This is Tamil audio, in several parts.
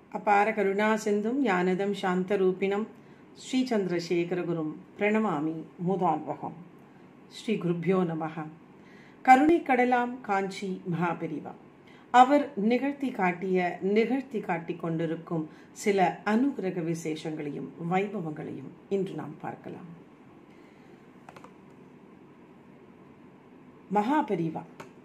அபார கருணா சிந்தும் ஞானதம் சாந்தரூபிணம் ஸ்ரீ சந்திரசேகரகுரும் பிரணமாமி மூதால்வகம் ஸ்ரீ குருப்பியோ நமக கருணை கடலாம் காஞ்சி மகாபெரிவா அவர் நிகழ்த்தி காட்டிய நிகழ்த்தி காட்டிக் கொண்டிருக்கும் சில அனுகிரக விசேஷங்களையும் வைபவங்களையும் இன்று நாம் பார்க்கலாம் மகாபெரிவா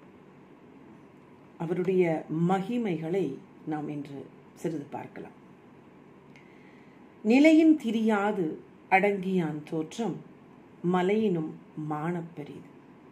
அவருடைய மகிமைகளை நாம் இன்று சிறிது பார்க்கலாம் நிலையின் திரியாது அடங்கியான் தோற்றம் மலையினும் மானப்பெரிது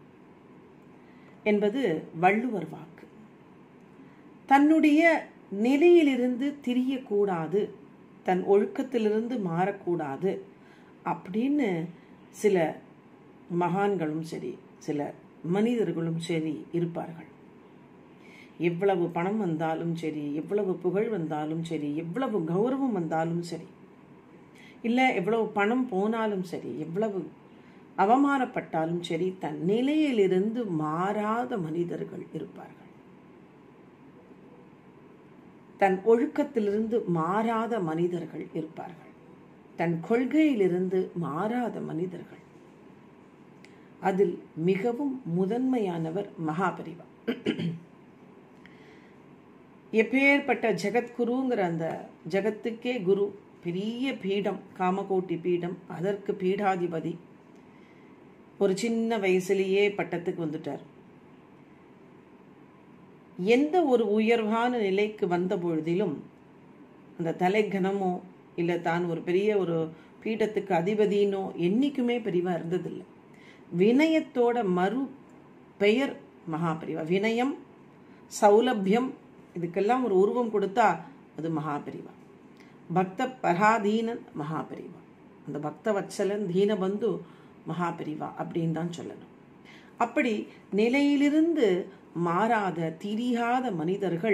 என்பது வள்ளுவர் வாக்கு தன்னுடைய நிலையிலிருந்து திரியக்கூடாது தன் ஒழுக்கத்திலிருந்து மாறக்கூடாது அப்படின்னு சில மகான்களும் சரி சில மனிதர்களும் சரி இருப்பார்கள் எவ்வளவு பணம் வந்தாலும் சரி எவ்வளவு புகழ் வந்தாலும் சரி எவ்வளவு கௌரவம் வந்தாலும் சரி இல்லை எவ்வளவு பணம் போனாலும் சரி எவ்வளவு அவமானப்பட்டாலும் சரி தன் நிலையிலிருந்து மாறாத மனிதர்கள் இருப்பார்கள் தன் ஒழுக்கத்திலிருந்து மாறாத மனிதர்கள் இருப்பார்கள் தன் கொள்கையிலிருந்து மாறாத மனிதர்கள் அதில் மிகவும் முதன்மையானவர் மகாபரிவா எப்பேற்பட்ட ஜெகத்குருங்கிற அந்த ஜெகத்துக்கே குரு பெரிய பீடம் காமகோட்டி பீடம் அதற்கு பீடாதிபதி ஒரு சின்ன வயசுலேயே பட்டத்துக்கு வந்துட்டார் எந்த ஒரு உயர்வான நிலைக்கு வந்த பொழுதிலும் அந்த தலைகணமோ இல்லை தான் ஒரு பெரிய ஒரு பீடத்துக்கு அதிபதினோ என்னைக்குமே பெரியவா இருந்ததில்லை வினயத்தோட மறு பெயர் மகாபரிவா வினயம் சௌலபியம் இதுக்கெல்லாம் ஒரு உருவம் கொடுத்தா அது மகாபரிவா பக்த பராதீனன் மகாபரிவா அந்த பக்த வத்சலன் தீனபந்து மகாபரிவா அப்படின்னு தான் சொல்லணும் அப்படி நிலையிலிருந்து மாறாத திரியாத மனிதர்கள்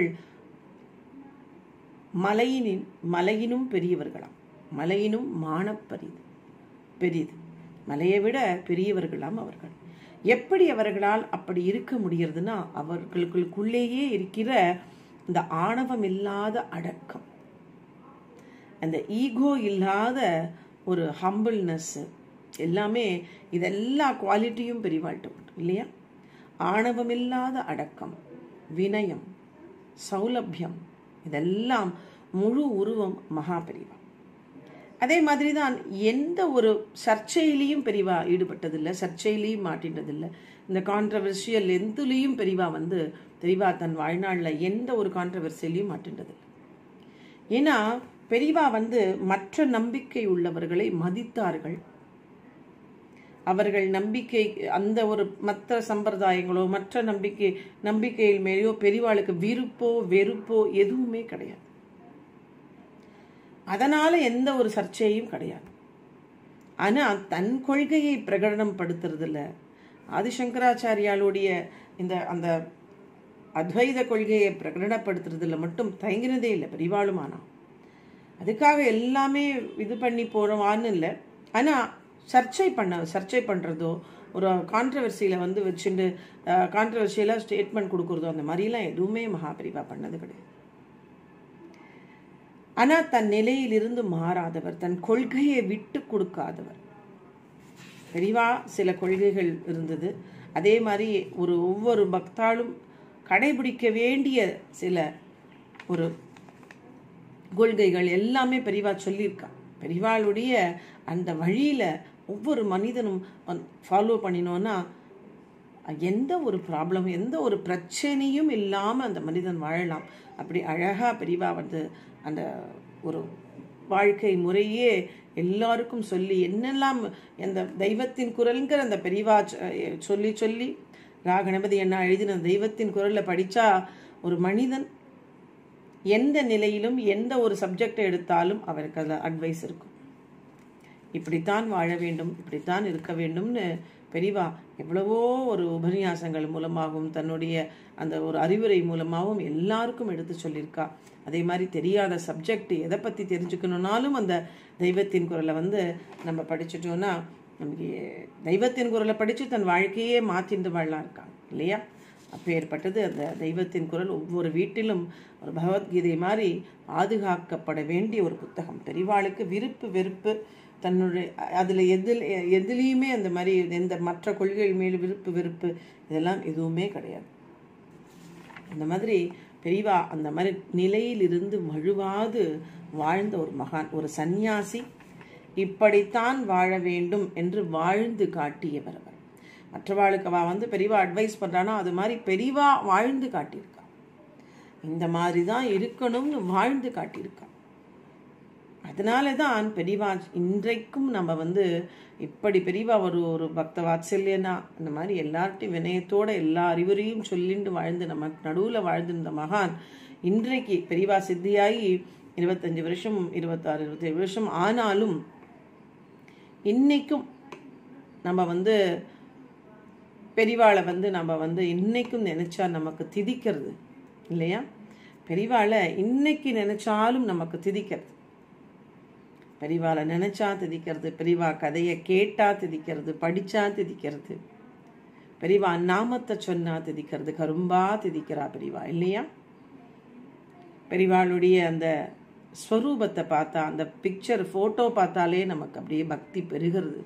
மலையினின் மலையினும் பெரியவர்களாம் மலையினும் மானப்பரிது பெரிது மலையை விட பெரியவர்களாம் அவர்கள் எப்படி அவர்களால் அப்படி இருக்க முடியறதுன்னா அவர்களுக்குள்ளேயே இருக்கிற இந்த ஆணவம் இல்லாத அடக்கம் அந்த ஈகோ இல்லாத ஒரு ஹம்பிள்னஸ் எல்லாமே இதெல்லா குவாலிட்டியும் பெரிவாழ்ட்டு உண்டு இல்லையா ஆணவமில்லாத அடக்கம் வினயம் சௌலபியம் இதெல்லாம் முழு உருவம் மகாபெரிவா அதே மாதிரி தான் எந்த ஒரு சர்ச்சையிலையும் பெரிவா ஈடுபட்டதில்லை சர்ச்சையிலையும் மாட்டினதில்லை இந்த கான்ட்ரவர்ஷியல் எந்துலேயும் பெரிவா வந்து பெரிவா தன் வாழ்நாளில் எந்த ஒரு கான்ட்ரவர்சியிலையும் மாட்டின்றதில்லை ஏன்னா பெரிவா வந்து மற்ற நம்பிக்கை உள்ளவர்களை மதித்தார்கள் அவர்கள் நம்பிக்கை அந்த ஒரு மற்ற சம்பிரதாயங்களோ மற்ற நம்பிக்கை நம்பிக்கையில் மேலேயோ பெரிவாளுக்கு விருப்போ வெறுப்போ எதுவுமே கிடையாது அதனால எந்த ஒரு சர்ச்சையும் கிடையாது ஆனா தன் கொள்கையை பிரகடனம் படுத்துறதுல ஆதிசங்கராச்சாரியாளுடைய இந்த அந்த அத்வைத கொள்கையை பிரகடனப்படுத்துறதுல மட்டும் தயங்கினதே இல்லை பெரிவாளுமானா அதுக்காக எல்லாமே இது பண்ணி போறவான்னு இல்லை ஆனா சர்ச்சை பண்ண சர்ச்சை பண்ணுறதோ ஒரு கான்ட்ரவர்சியில் வந்து வச்சுட்டு கான்ட்ரவர்சியலாக ஸ்டேட்மெண்ட் கொடுக்குறதோ அந்த மாதிரிலாம் எதுவுமே மகாபிரிவா பண்ணது கிடையாது ஆனால் தன் நிலையிலிருந்து மாறாதவர் தன் கொள்கையை விட்டு கொடுக்காதவர் பெரிவா சில கொள்கைகள் இருந்தது அதே மாதிரி ஒரு ஒவ்வொரு பக்தாலும் கடைபிடிக்க வேண்டிய சில ஒரு கொள்கைகள் எல்லாமே பெரிவா சொல்லியிருக்கா பெரிவாளுடைய அந்த வழியில் ஒவ்வொரு மனிதனும் ஃபாலோ பண்ணினோன்னா எந்த ஒரு ப்ராப்ளம் எந்த ஒரு பிரச்சனையும் இல்லாமல் அந்த மனிதன் வாழலாம் அப்படி அழகாக பெரிவா வந்து அந்த ஒரு வாழ்க்கை முறையே எல்லாருக்கும் சொல்லி என்னெல்லாம் அந்த தெய்வத்தின் குரல்ங்கிற அந்த பெரிவா சொல்லி சொல்லி ராகணபதி என்ன எழுதின தெய்வத்தின் குரலில் படித்தா ஒரு மனிதன் எந்த நிலையிலும் எந்த ஒரு சப்ஜெக்டை எடுத்தாலும் அவருக்கு அதில் அட்வைஸ் இருக்கும் இப்படித்தான் வாழ வேண்டும் இப்படித்தான் இருக்க வேண்டும்னு பெரிவா எவ்வளவோ ஒரு உபன்யாசங்கள் மூலமாகவும் தன்னுடைய அந்த ஒரு அறிவுரை மூலமாகவும் எல்லாருக்கும் எடுத்து சொல்லியிருக்கா அதே மாதிரி தெரியாத சப்ஜெக்ட் எதை பற்றி தெரிஞ்சுக்கணுன்னாலும் அந்த தெய்வத்தின் குரலை வந்து நம்ம படிச்சுட்டோன்னா நமக்கு தெய்வத்தின் குரலை படித்து தன் வாழ்க்கையே மாற்றிட்டு வாழலாம் இருக்காங்க இல்லையா அப்பேற்பட்டது அந்த தெய்வத்தின் குரல் ஒவ்வொரு வீட்டிலும் ஒரு பகவத்கீதை மாதிரி பாதுகாக்கப்பட வேண்டிய ஒரு புத்தகம் பெரிவாளுக்கு விருப்பு வெறுப்பு தன்னுடைய அதில் எதில் எதுலேயுமே அந்த மாதிரி எந்த மற்ற கொள்கைகள் மேல் விருப்பு வெறுப்பு இதெல்லாம் எதுவுமே கிடையாது அந்த மாதிரி பெரிவா அந்த மாதிரி நிலையிலிருந்து மழுவாது வாழ்ந்த ஒரு மகான் ஒரு சந்நியாசி இப்படித்தான் வாழ வேண்டும் என்று வாழ்ந்து காட்டியவர் அவர் மற்றவாளுக்கு அவ வந்து பெரியவா அட்வைஸ் பண்ணுறானா அது மாதிரி பெரியவா வாழ்ந்து காட்டியிருக்கா இந்த மாதிரி தான் இருக்கணும்னு வாழ்ந்து காட்டியிருக்கா அதனால தான் பெரியவா இன்றைக்கும் நம்ம வந்து இப்படி பெரியவா ஒரு ஒரு பக்த வாத்சல்யனா இந்த மாதிரி எல்லார்ட்டையும் வினயத்தோட எல்லா அறிவுரையும் சொல்லிட்டு வாழ்ந்து நம்ம நடுவில் வாழ்ந்திருந்த மகான் இன்றைக்கு பெரியவா சித்தியாகி இருபத்தஞ்சு வருஷம் இருபத்தாறு இருபத்தேழு வருஷம் ஆனாலும் இன்னைக்கும் நம்ம வந்து பெரிவாளை வந்து நம்ம வந்து இன்னைக்கும் நினைச்சா நமக்கு திதிக்கிறது இல்லையா பெரிவாளை இன்னைக்கு நினைச்சாலும் நமக்கு திதிக்கிறது பெரிவாளை நினைச்சா திதிக்கிறது பெரிவா கதையை கேட்டா திதிக்கிறது படிச்சா திதிக்கிறது பெரிவா நாமத்தை சொன்னா திதிக்கிறது கரும்பா திதிக்கிறா பெரிவா இல்லையா பெரிவாளுடைய அந்த ஸ்வரூபத்தை பார்த்தா அந்த பிக்சர் ஃபோட்டோ பார்த்தாலே நமக்கு அப்படியே பக்தி பெருகிறது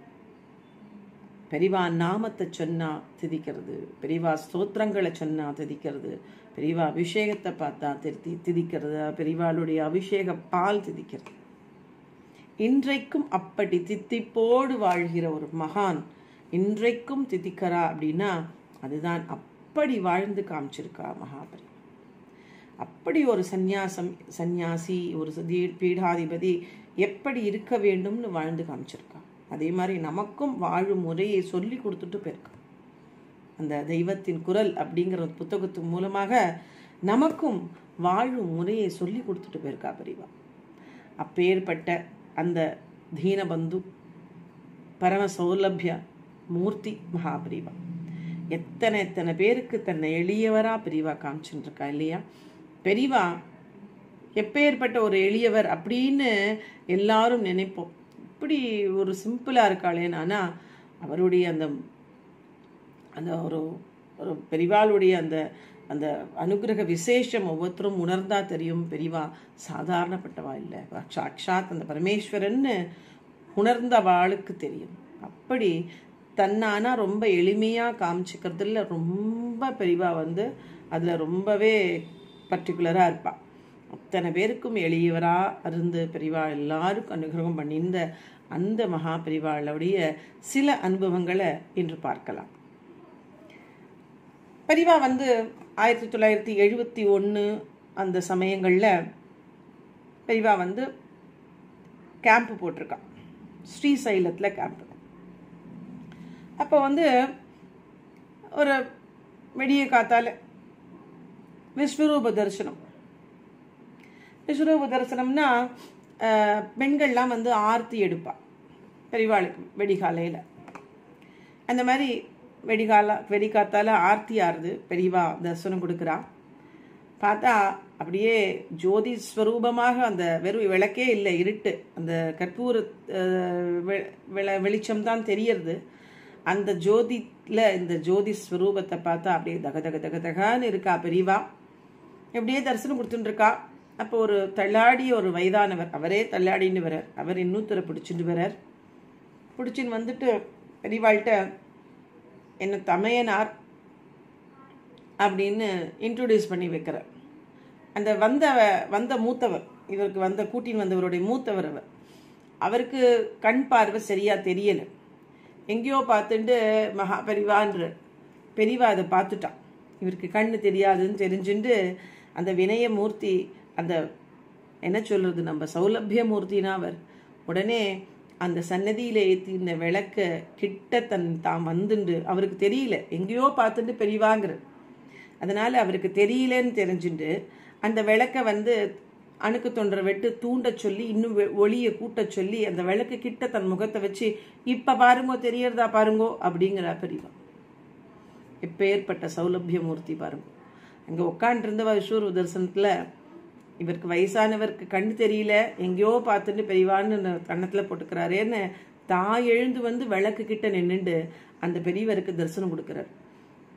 பெரிவா நாமத்தை சொன்னா திதிக்கிறது பெரிவா ஸ்தோத்திரங்களை சொன்னா திதிக்கிறது பெரிவா அபிஷேகத்தை பார்த்தா திருத்தி திதிக்கிறது பெரிவாளுடைய அபிஷேக பால் திதிக்கிறது இன்றைக்கும் அப்படி தித்திப்போடு வாழ்கிற ஒரு மகான் இன்றைக்கும் திதிக்கிறா அப்படின்னா அதுதான் அப்படி வாழ்ந்து காமிச்சிருக்கா மகாபரி அப்படி ஒரு சந்நியாசம் சந்நியாசி ஒரு சதி- பீடாதிபதி எப்படி இருக்க வேண்டும்னு வாழ்ந்து காமிச்சிருக்கா அதே மாதிரி நமக்கும் வாழும் முறையை சொல்லி கொடுத்துட்டு போயிருக்கா அந்த தெய்வத்தின் குரல் அப்படிங்கிற ஒரு புத்தகத்து மூலமாக நமக்கும் வாழும் முறையை சொல்லி கொடுத்துட்டு போயிருக்கா பெரியவா அப்பேற்பட்ட அந்த தீனபந்து பரம சௌலபிய மூர்த்தி மகாபிரிவா எத்தனை எத்தனை பேருக்கு தன்னை எளியவரா பெரியவா காமிச்சுட்டு இருக்கா இல்லையா பெரியவா எப்பேற்பட்ட ஒரு எளியவர் அப்படின்னு எல்லாரும் நினைப்போம் இப்படி ஒரு சிம்பிளா இருக்காளேன்னு ஆனா அவருடைய அந்த அந்த ஒரு ஒரு பெரிவாளுடைய அந்த அந்த அனுகிரக விசேஷம் ஒவ்வொருத்தரும் உணர்ந்தா தெரியும் பெரிவா சாதாரணப்பட்டவா இல்லை சாட்சாத் அந்த பரமேஸ்வரன்னு உணர்ந்த வாளுக்கு தெரியும் அப்படி தன்னானா ரொம்ப எளிமையா காமிச்சுக்கிறதுல ரொம்ப பெரிவா வந்து அதுல ரொம்பவே பர்டிகுலரா இருப்பா அத்தனை பேருக்கும் எளியவரா இருந்து பெரிவா எல்லாருக்கும் அனுகிரகம் பண்ணியிருந்த அந்த மகா பெரிவாளுடைய சில அனுபவங்களை இன்று பார்க்கலாம் பெரிவா வந்து ஆயிரத்தி தொள்ளாயிரத்தி எழுபத்தி ஒன்று அந்த சமயங்களில் பெரிவா வந்து கேம்ப் போட்டிருக்கான் ஸ்ரீசைலத்தில் கேம்ப் அப்போ வந்து ஒரு வெடிய காத்தால விஸ்வரூப தரிசனம் விஸ்வரூப தரிசனம்னா அஹ், பெண்கள்லாம் வந்து ஆர்த்தி எடுப்பா பெரிவாளுக்கு வெடிகாலையில் அந்த மாதிரி வெடிகால வெடிக்காத்தால ஆர்த்தி ஆறுது பெரியவா தரிசனம் கொடுக்குறா பார்த்தா அப்படியே ஜோதி ஸ்வரூபமாக அந்த வெறும் விளக்கே இல்லை இருட்டு அந்த கற்பூர அஹ், வெ- வெள- வெளிச்சம்தான் தெரியறது அந்த ஜோதியில் இந்த ஜோதி ஸ்வரூபத்தை பார்த்தா அப்படியே தக தக தக தகான்னு இருக்கா பெரியவா எப்படியே தரிசனம் கொடுத்துட்டு இருக்கா அப்போ ஒரு தள்ளாடிய ஒரு வயதானவர் அவரே தள்ளாடின்னு வரார் அவர் இன்னொருத்தரை பிடிச்சிட்டு வரார் பிடிச்சின்னு வந்துட்டு பெரியவாள்கிட்ட என்ன தமையனார் அப்படின்னு இன்ட்ரோடியூஸ் பண்ணி வைக்கிறார் அந்த வந்த வந்த மூத்தவர் இவருக்கு வந்த கூட்டின்னு வந்தவருடைய மூத்தவர் அவர் அவருக்கு கண் பார்வை சரியா தெரியல எங்கேயோ பார்த்துட்டு மகா பெரிவான்ற பெரியவா அதை பார்த்துட்டான் இவருக்கு கண்ணு தெரியாதுன்னு தெரிஞ்சுட்டு அந்த வினய மூர்த்தி அந்த என்ன சொல்றது நம்ம சௌலபிய மூர்த்தினா அவர் உடனே அந்த சன்னதியில ஏத்தின விளக்க கிட்ட தன் தான் வந்துண்டு அவருக்கு தெரியல எங்கேயோ பார்த்துட்டு பெரியவாங்கிற அதனால அவருக்கு தெரியலன்னு தெரிஞ்சுட்டு அந்த விளக்க வந்து அணுக்கு தொண்டரை வெட்டு தூண்ட சொல்லி இன்னும் வெ- ஒளியை கூட்ட சொல்லி அந்த விளக்கு கிட்ட தன் முகத்தை வச்சு இப்ப பாருங்கோ தெரியறதா பாருங்கோ அப்படிங்கிறா பெரியவா எப்பேற்பட்ட சௌலபிய மூர்த்தி பாருங்க அங்க உட்காண்டிருந்த விஸ்வரூப தரிசனத்துல இவருக்கு வயசானவருக்கு கண்ணு தெரியல எங்கேயோ பார்த்துட்டு பெரியவான்னு கன்னத்துல போட்டுக்கிறாரேன்னு தான் எழுந்து வந்து விளக்கு கிட்ட நின்னுண்டு அந்த பெரியவருக்கு தரிசனம் கொடுக்கிறார்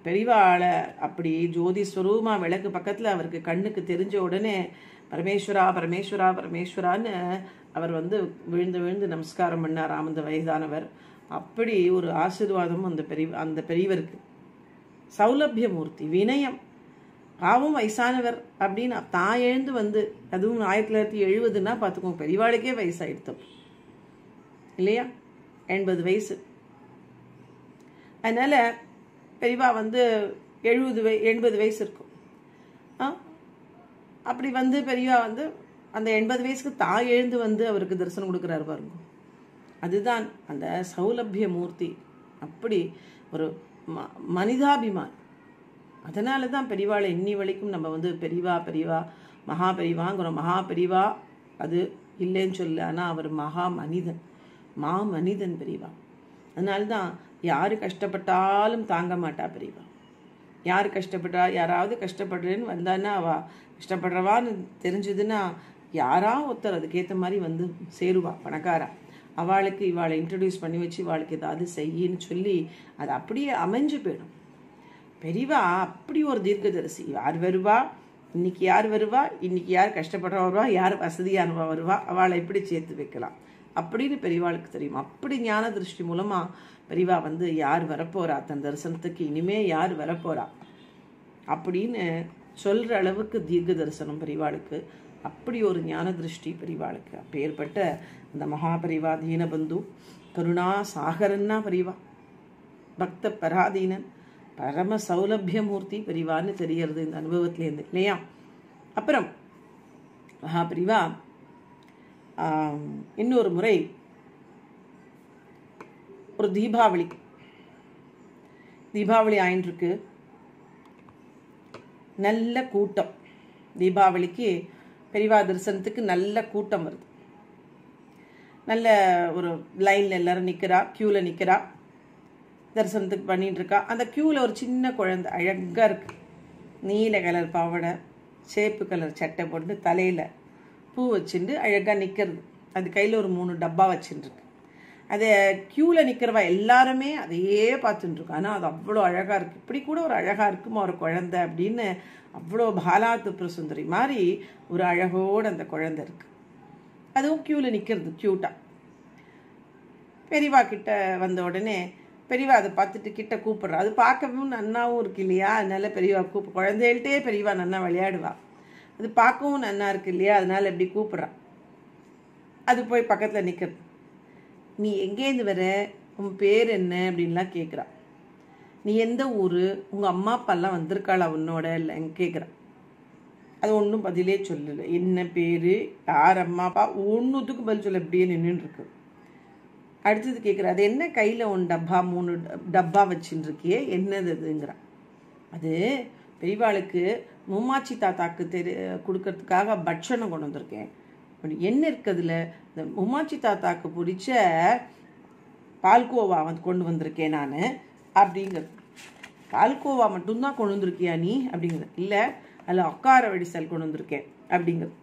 பெரியவாளை அப்படி ஜோதி ஸ்வரூபமா விளக்கு பக்கத்தில் அவருக்கு கண்ணுக்கு தெரிஞ்ச உடனே பரமேஸ்வரா பரமேஸ்வரா பரமேஸ்வரான்னு அவர் வந்து விழுந்து விழுந்து நமஸ்காரம் பண்ணாராம் அந்த வயதானவர் அப்படி ஒரு ஆசீர்வாதம் அந்த பெரிய அந்த பெரியவருக்கு சௌலபியமூர்த்தி வினயம் பாவம் வயசானவர் அப்படின்னு தான் எழுந்து வந்து அதுவும் ஆயிரத்தி தொள்ளாயிரத்தி எழுபதுன்னா பார்த்துக்கோங்க பெரியவாளுக்கே வயசாயிடுத்தோம் இல்லையா எண்பது வயசு அதனால பெரியவா வந்து எழுபது வய எண்பது வயசு இருக்கும் ஆ அப்படி வந்து பெரியவா வந்து அந்த எண்பது வயசுக்கு தான் எழுந்து வந்து அவருக்கு தரிசனம் கொடுக்குறாரு பாருங்க அதுதான் அந்த சௌலபிய மூர்த்தி அப்படி ஒரு ம மனிதாபிமான் அதனால தான் பெரியவாளை இன்னி வரைக்கும் நம்ம வந்து பெரியவா பெரியவா மகா பெரியவாங்கிறோம் மகா பெரியவா அது இல்லைன்னு சொல்ல ஆனால் அவர் மகா மனிதன் மா மனிதன் பெரியவா அதனால தான் யார் கஷ்டப்பட்டாலும் தாங்க மாட்டா பெரியவா யார் கஷ்டப்பட்டா யாராவது கஷ்டப்படுறேன்னு வந்தான்னா அவ கஷ்டப்படுறவான்னு தெரிஞ்சதுன்னா யாரா ஒருத்தர் அதுக்கேற்ற மாதிரி வந்து சேருவா பணக்காரா அவளுக்கு இவாளை இன்ட்ரடியூஸ் பண்ணி வச்சு இவாளுக்கு ஏதாவது செய்யின்னு சொல்லி அது அப்படியே அமைஞ்சு போயிடும் பெரியவா அப்படி ஒரு தீர்க்கதரிசி யார் வருவா இன்னைக்கு யார் வருவா இன்னைக்கு யார் கஷ்டப்படுறா வருவா யார் வசதியானவா வருவா அவளை எப்படி சேர்த்து வைக்கலாம் அப்படின்னு பெரியவாளுக்கு தெரியும் அப்படி ஞான திருஷ்டி மூலமா பெரியவா வந்து யார் வரப்போறா தன் தரிசனத்துக்கு இனிமே யார் வரப்போறா அப்படின்னு சொல்ற அளவுக்கு தீர்க்க தரிசனம் பெரியவாளுக்கு அப்படி ஒரு ஞான திருஷ்டி பெரியவாளுக்கு அப்பேற்பட்ட அந்த மகாபரிவா தீனபந்து கருணா சாகரன்னா பெரியவா பக்த பராதீனன் பரம சௌலபியமூர்த்தி பெரியவான்னு தெரியறது இந்த அனுபவத்திலேருந்து இல்லையா அப்புறம் மகாபிரிவா இன்னொரு முறை ஒரு தீபாவளி தீபாவளி ஆயின்றிருக்கு நல்ல கூட்டம் தீபாவளிக்கு பெரியவா தரிசனத்துக்கு நல்ல கூட்டம் வருது நல்ல ஒரு லைனில் எல்லாரும் நிற்கிறா க்யூவில் நிற்கிறா தரிசனத்துக்கு பண்ணிட்டு இருக்கா அந்த க்யூவில் ஒரு சின்ன குழந்தை அழகாக இருக்கு நீல கலர் பாவடை சேப்பு கலர் சட்டை போட்டு தலையில் பூ வச்சுட்டு அழகாக நிற்கிறது அது கையில் ஒரு மூணு டப்பா வச்சுட்டுருக்கு அதை க்யூவில் நிற்கிறவா எல்லாருமே அதையே பார்த்துட்டு இருக்கா ஆனால் அது அவ்வளோ அழகாக இருக்குது இப்படி கூட ஒரு அழகாக இருக்குமா ஒரு குழந்தை அப்படின்னு அவ்வளோ பாலா திப்புர சுந்தரி மாதிரி ஒரு அழகோடு அந்த குழந்தை இருக்குது அதுவும் க்யூவில் நிற்கிறது க்யூட்டாக பெரியவா கிட்ட வந்த உடனே பெரியவா அதை பார்த்துட்டு கிட்ட கூப்பிடுறா அது பார்க்கவும் நன்னாவும் இருக்கு இல்லையா அதனால பெரியவா கூப்ப குழந்தைகள்கிட்டே பெரியவா நன்னா விளையாடுவா அது பார்க்கவும் நன்னா இருக்கு இல்லையா அதனால எப்படி கூப்பிடுறா அது போய் பக்கத்தில் நிற்கிறது நீ எங்கேருந்து வர உன் பேர் என்ன அப்படின்லாம் கேட்குறா நீ எந்த ஊர் உங்கள் அம்மா அப்பாலாம் வந்திருக்காளா உன்னோட இல்லை கேட்குறா அது ஒன்றும் பதிலே சொல்லலை என்ன பேர் யார் அம்மா அப்பா ஒன்றுத்துக்கு பதில் சொல்ல இப்படியே நின்றுருக்கு அடுத்தது கேட்குற அது என்ன கையில் ஒன் டப்பா மூணு டப்பா வச்சுட்டு இருக்கியே என்னது அதுங்கிறான் அது பெரியவாளுக்கு மும்மாச்சி தாத்தாக்கு தெரி கொடுக்கறதுக்காக பட்சணம் கொண்டு வந்திருக்கேன் அப்படி என்ன இருக்குதுல இந்த மும்மாச்சி தாத்தாக்கு பிடிச்ச பால்கோவா வந்து கொண்டு வந்திருக்கேன் நான் அப்படிங்கிறது பால்கோவா மட்டும்தான் கொண்டு வந்திருக்கியா நீ அப்படிங்கிறது இல்லை அதில் அக்கார வடிசல் கொண்டு வந்திருக்கேன் அப்படிங்கிறது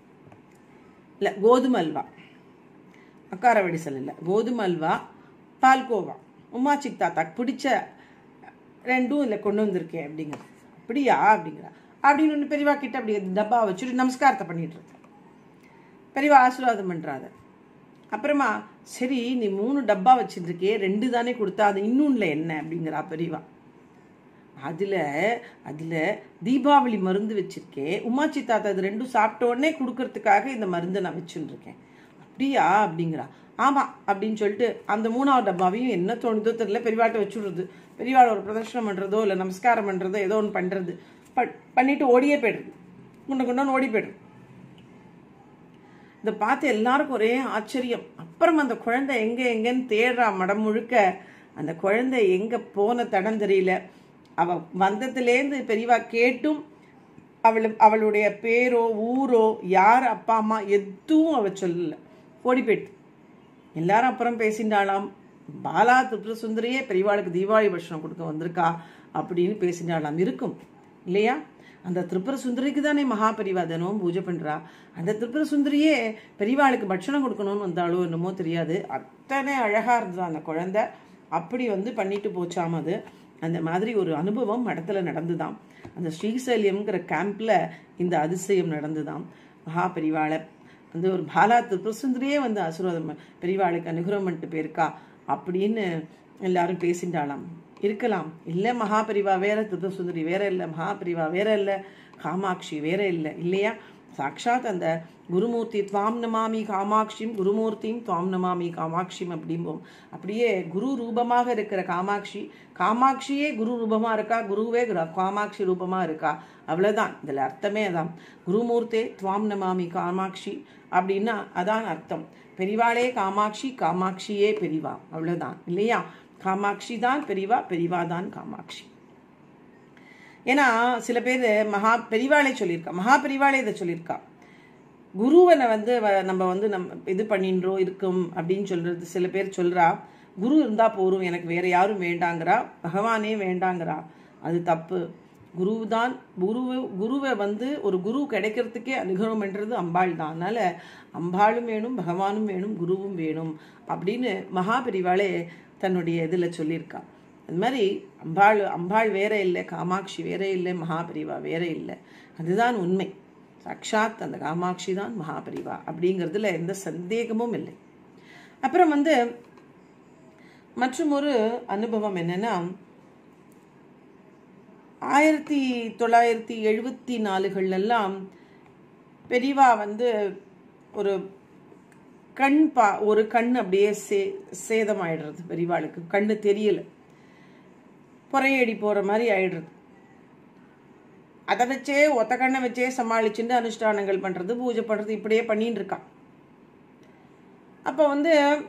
இல்லை கோதுமை அல்வா அக்கார வடிசல் இல்லை கோதுமை அல்வா பால்கோவா உமாச்சி தாத்தாக்கு பிடிச்ச ரெண்டும் இல்லை கொண்டு வந்திருக்கேன் அப்படிங்கிறது அப்படியா அப்படிங்கிறா அப்படின்னு ஒன்று பெரியவா கிட்ட அப்படி டப்பா வச்சுட்டு நமஸ்காரத்தை பண்ணிட்டு இருக்கேன் பெரியவா ஆசீர்வாதம் பண்ணுறாத அப்புறமா சரி நீ மூணு டப்பா வச்சுருக்கே ரெண்டு தானே கொடுத்தா அது இன்னொன்றில் என்ன அப்படிங்கிறா பெரியவா அதில் அதில் தீபாவளி மருந்து வச்சுருக்கேன் உமாச்சி தாத்தா இது ரெண்டும் சாப்பிட்ட உடனே கொடுக்கறதுக்காக இந்த மருந்தை நான் வச்சுருக்கேன் அப்படியா அப்படிங்கிறா ஆமாம் அப்படின்னு சொல்லிட்டு அந்த மூணாவது டப்பாவையும் என்ன தோணுதோ தெரியல பெரியவாட்ட வச்சுடுறது பெரியவாள் ஒரு பிரதர்ஷனம் பண்ணுறதோ இல்லை நமஸ்காரம் பண்ணுறதோ ஏதோ ஒன்று பண்ணுறது ப பண்ணிட்டு ஓடியே போய்டுறது குண்ட குண்டான்னு ஓடி போய்டுறது இதை பார்த்து எல்லாருக்கும் ஒரே ஆச்சரியம் அப்புறம் அந்த குழந்தை எங்கே எங்கேன்னு தேடுறா மடம் முழுக்க அந்த குழந்தை எங்கே போன தடம் தெரியல அவள் வந்ததுலேருந்து பெரியவா கேட்டும் அவள் அவளுடைய பேரோ ஊரோ யார் அப்பா அம்மா எதுவும் அவள் சொல்லலை ஓடி போயிட்டு எல்லாரும் அப்புறம் பேசிண்டாளாம் பாலா திரிபுர சுந்தரியே பெரியவாளுக்கு தீபாவளி பட்சணம் கொடுக்க வந்திருக்கா அப்படின்னு பேசிண்டாளாம் இருக்கும் இல்லையா அந்த திரிபுர சுந்தரிக்கு தானே மகா பெரியவா தினமும் பூஜை பண்ணுறா அந்த திரிபுர சுந்தரியே பெரியவாளுக்கு பட்சணம் கொடுக்கணும்னு வந்தாலோ என்னமோ தெரியாது அத்தனை அழகாக இருந்தது அந்த குழந்தை அப்படி வந்து பண்ணிட்டு போச்சாம் அது அந்த மாதிரி ஒரு அனுபவம் மடத்துல நடந்துதாம் அந்த ஸ்ரீசைலியம்ங்கிற கேம்ப்ல இந்த அதிசயம் நடந்துதாம் மகா பெரிவாளை வந்து ஒரு பாலா திருப்பசுந்தரியே வந்து ஆசீர்வாதம் ப- பெரியவாளுக்கு அனுகிரகம் பண்ணிட்டு போயிருக்கா அப்படின்னு எல்லாரும் பேசிண்டாளாம் இருக்கலாம் இல்லை மகாபரிவா வேற திருப்பசுந்தரி வேற இல்லை மகாபரிவா வேற இல்லை காமாட்சி வேற இல்லை இல்லையா சாக்ஷாத் அந்த குருமூர்த்தி துவாம் நமாமி காமாட்சியும் குருமூர்த்தியும் துவாம் நமாமி காமாட்சியும் அப்படிம்போம் அப்படியே குரு ரூபமாக இருக்கிற காமாட்சி காமாட்சியே குரு ரூபமா இருக்கா குருவே குரு- காமாட்சி ரூபமா இருக்கா அவ்வளவுதான் இதுல அர்த்தமே அதான் குருமூர்த்தே துவாம் நமாமி காமாட்சி அப்படின்னா அதான் அர்த்தம் பெரிவாளே காமாட்சி காமாட்சியே பெரிவா அவ்வளவுதான் இல்லையா காமாட்சி தான் பெரிவா பெரிவா தான் காமாட்சி ஏன்னா சில பேர் மகா பெரிவாளே சொல்லியிருக்கா மகா பெரிவாளே இதை சொல்லியிருக்கா குருவனை வந்து வ- நம்ம வந்து நம்ம இது பண்ணின்றோம் இருக்கும் அப்படின்னு சொல்றது சில பேர் சொல்றா குரு இருந்தா போரும் எனக்கு வேற யாரும் வேண்டாங்கிறா பகவானே வேண்டாங்கிறா அது தப்பு குருதான் குருவை குருவை வந்து ஒரு குரு கிடைக்கிறதுக்கே அனுகிரகம் பண்றது அம்பாள் தான் அதனால அம்பாளும் வேணும் பகவானும் வேணும் குருவும் வேணும் அப்படின்னு மகாபெரிவாளே தன்னுடைய இதுல சொல்லியிருக்கா அது மாதிரி அம்பாள் அம்பாள் வேற இல்லை காமாட்சி வேற இல்லை மகாபெரிவா வேற இல்லை அதுதான் உண்மை சாக்ஷாத் அந்த காமாட்சி தான் மகாபரிவா அப்படிங்கிறதுல எந்த சந்தேகமும் இல்லை அப்புறம் வந்து மற்றும் ஒரு அனுபவம் என்னன்னா ஆயிரத்தி தொள்ளாயிரத்தி எழுபத்தி நாலுகள்லாம் பெரியவா வந்து ஒரு கண் பா ஒரு கண் அப்படியே சே சேதமாயிடுறது பெரியவாளுக்கு கண்ணு தெரியல புறையடி போற மாதிரி ஆயிடுறது அதை வச்சே ஒத்த கண்ணை வச்சே சமாளிச்சுட்டு அனுஷ்டானங்கள் பண்றது பூஜை பண்றது இப்படியே பண்ணிட்டு இருக்கான் அப்போ வந்து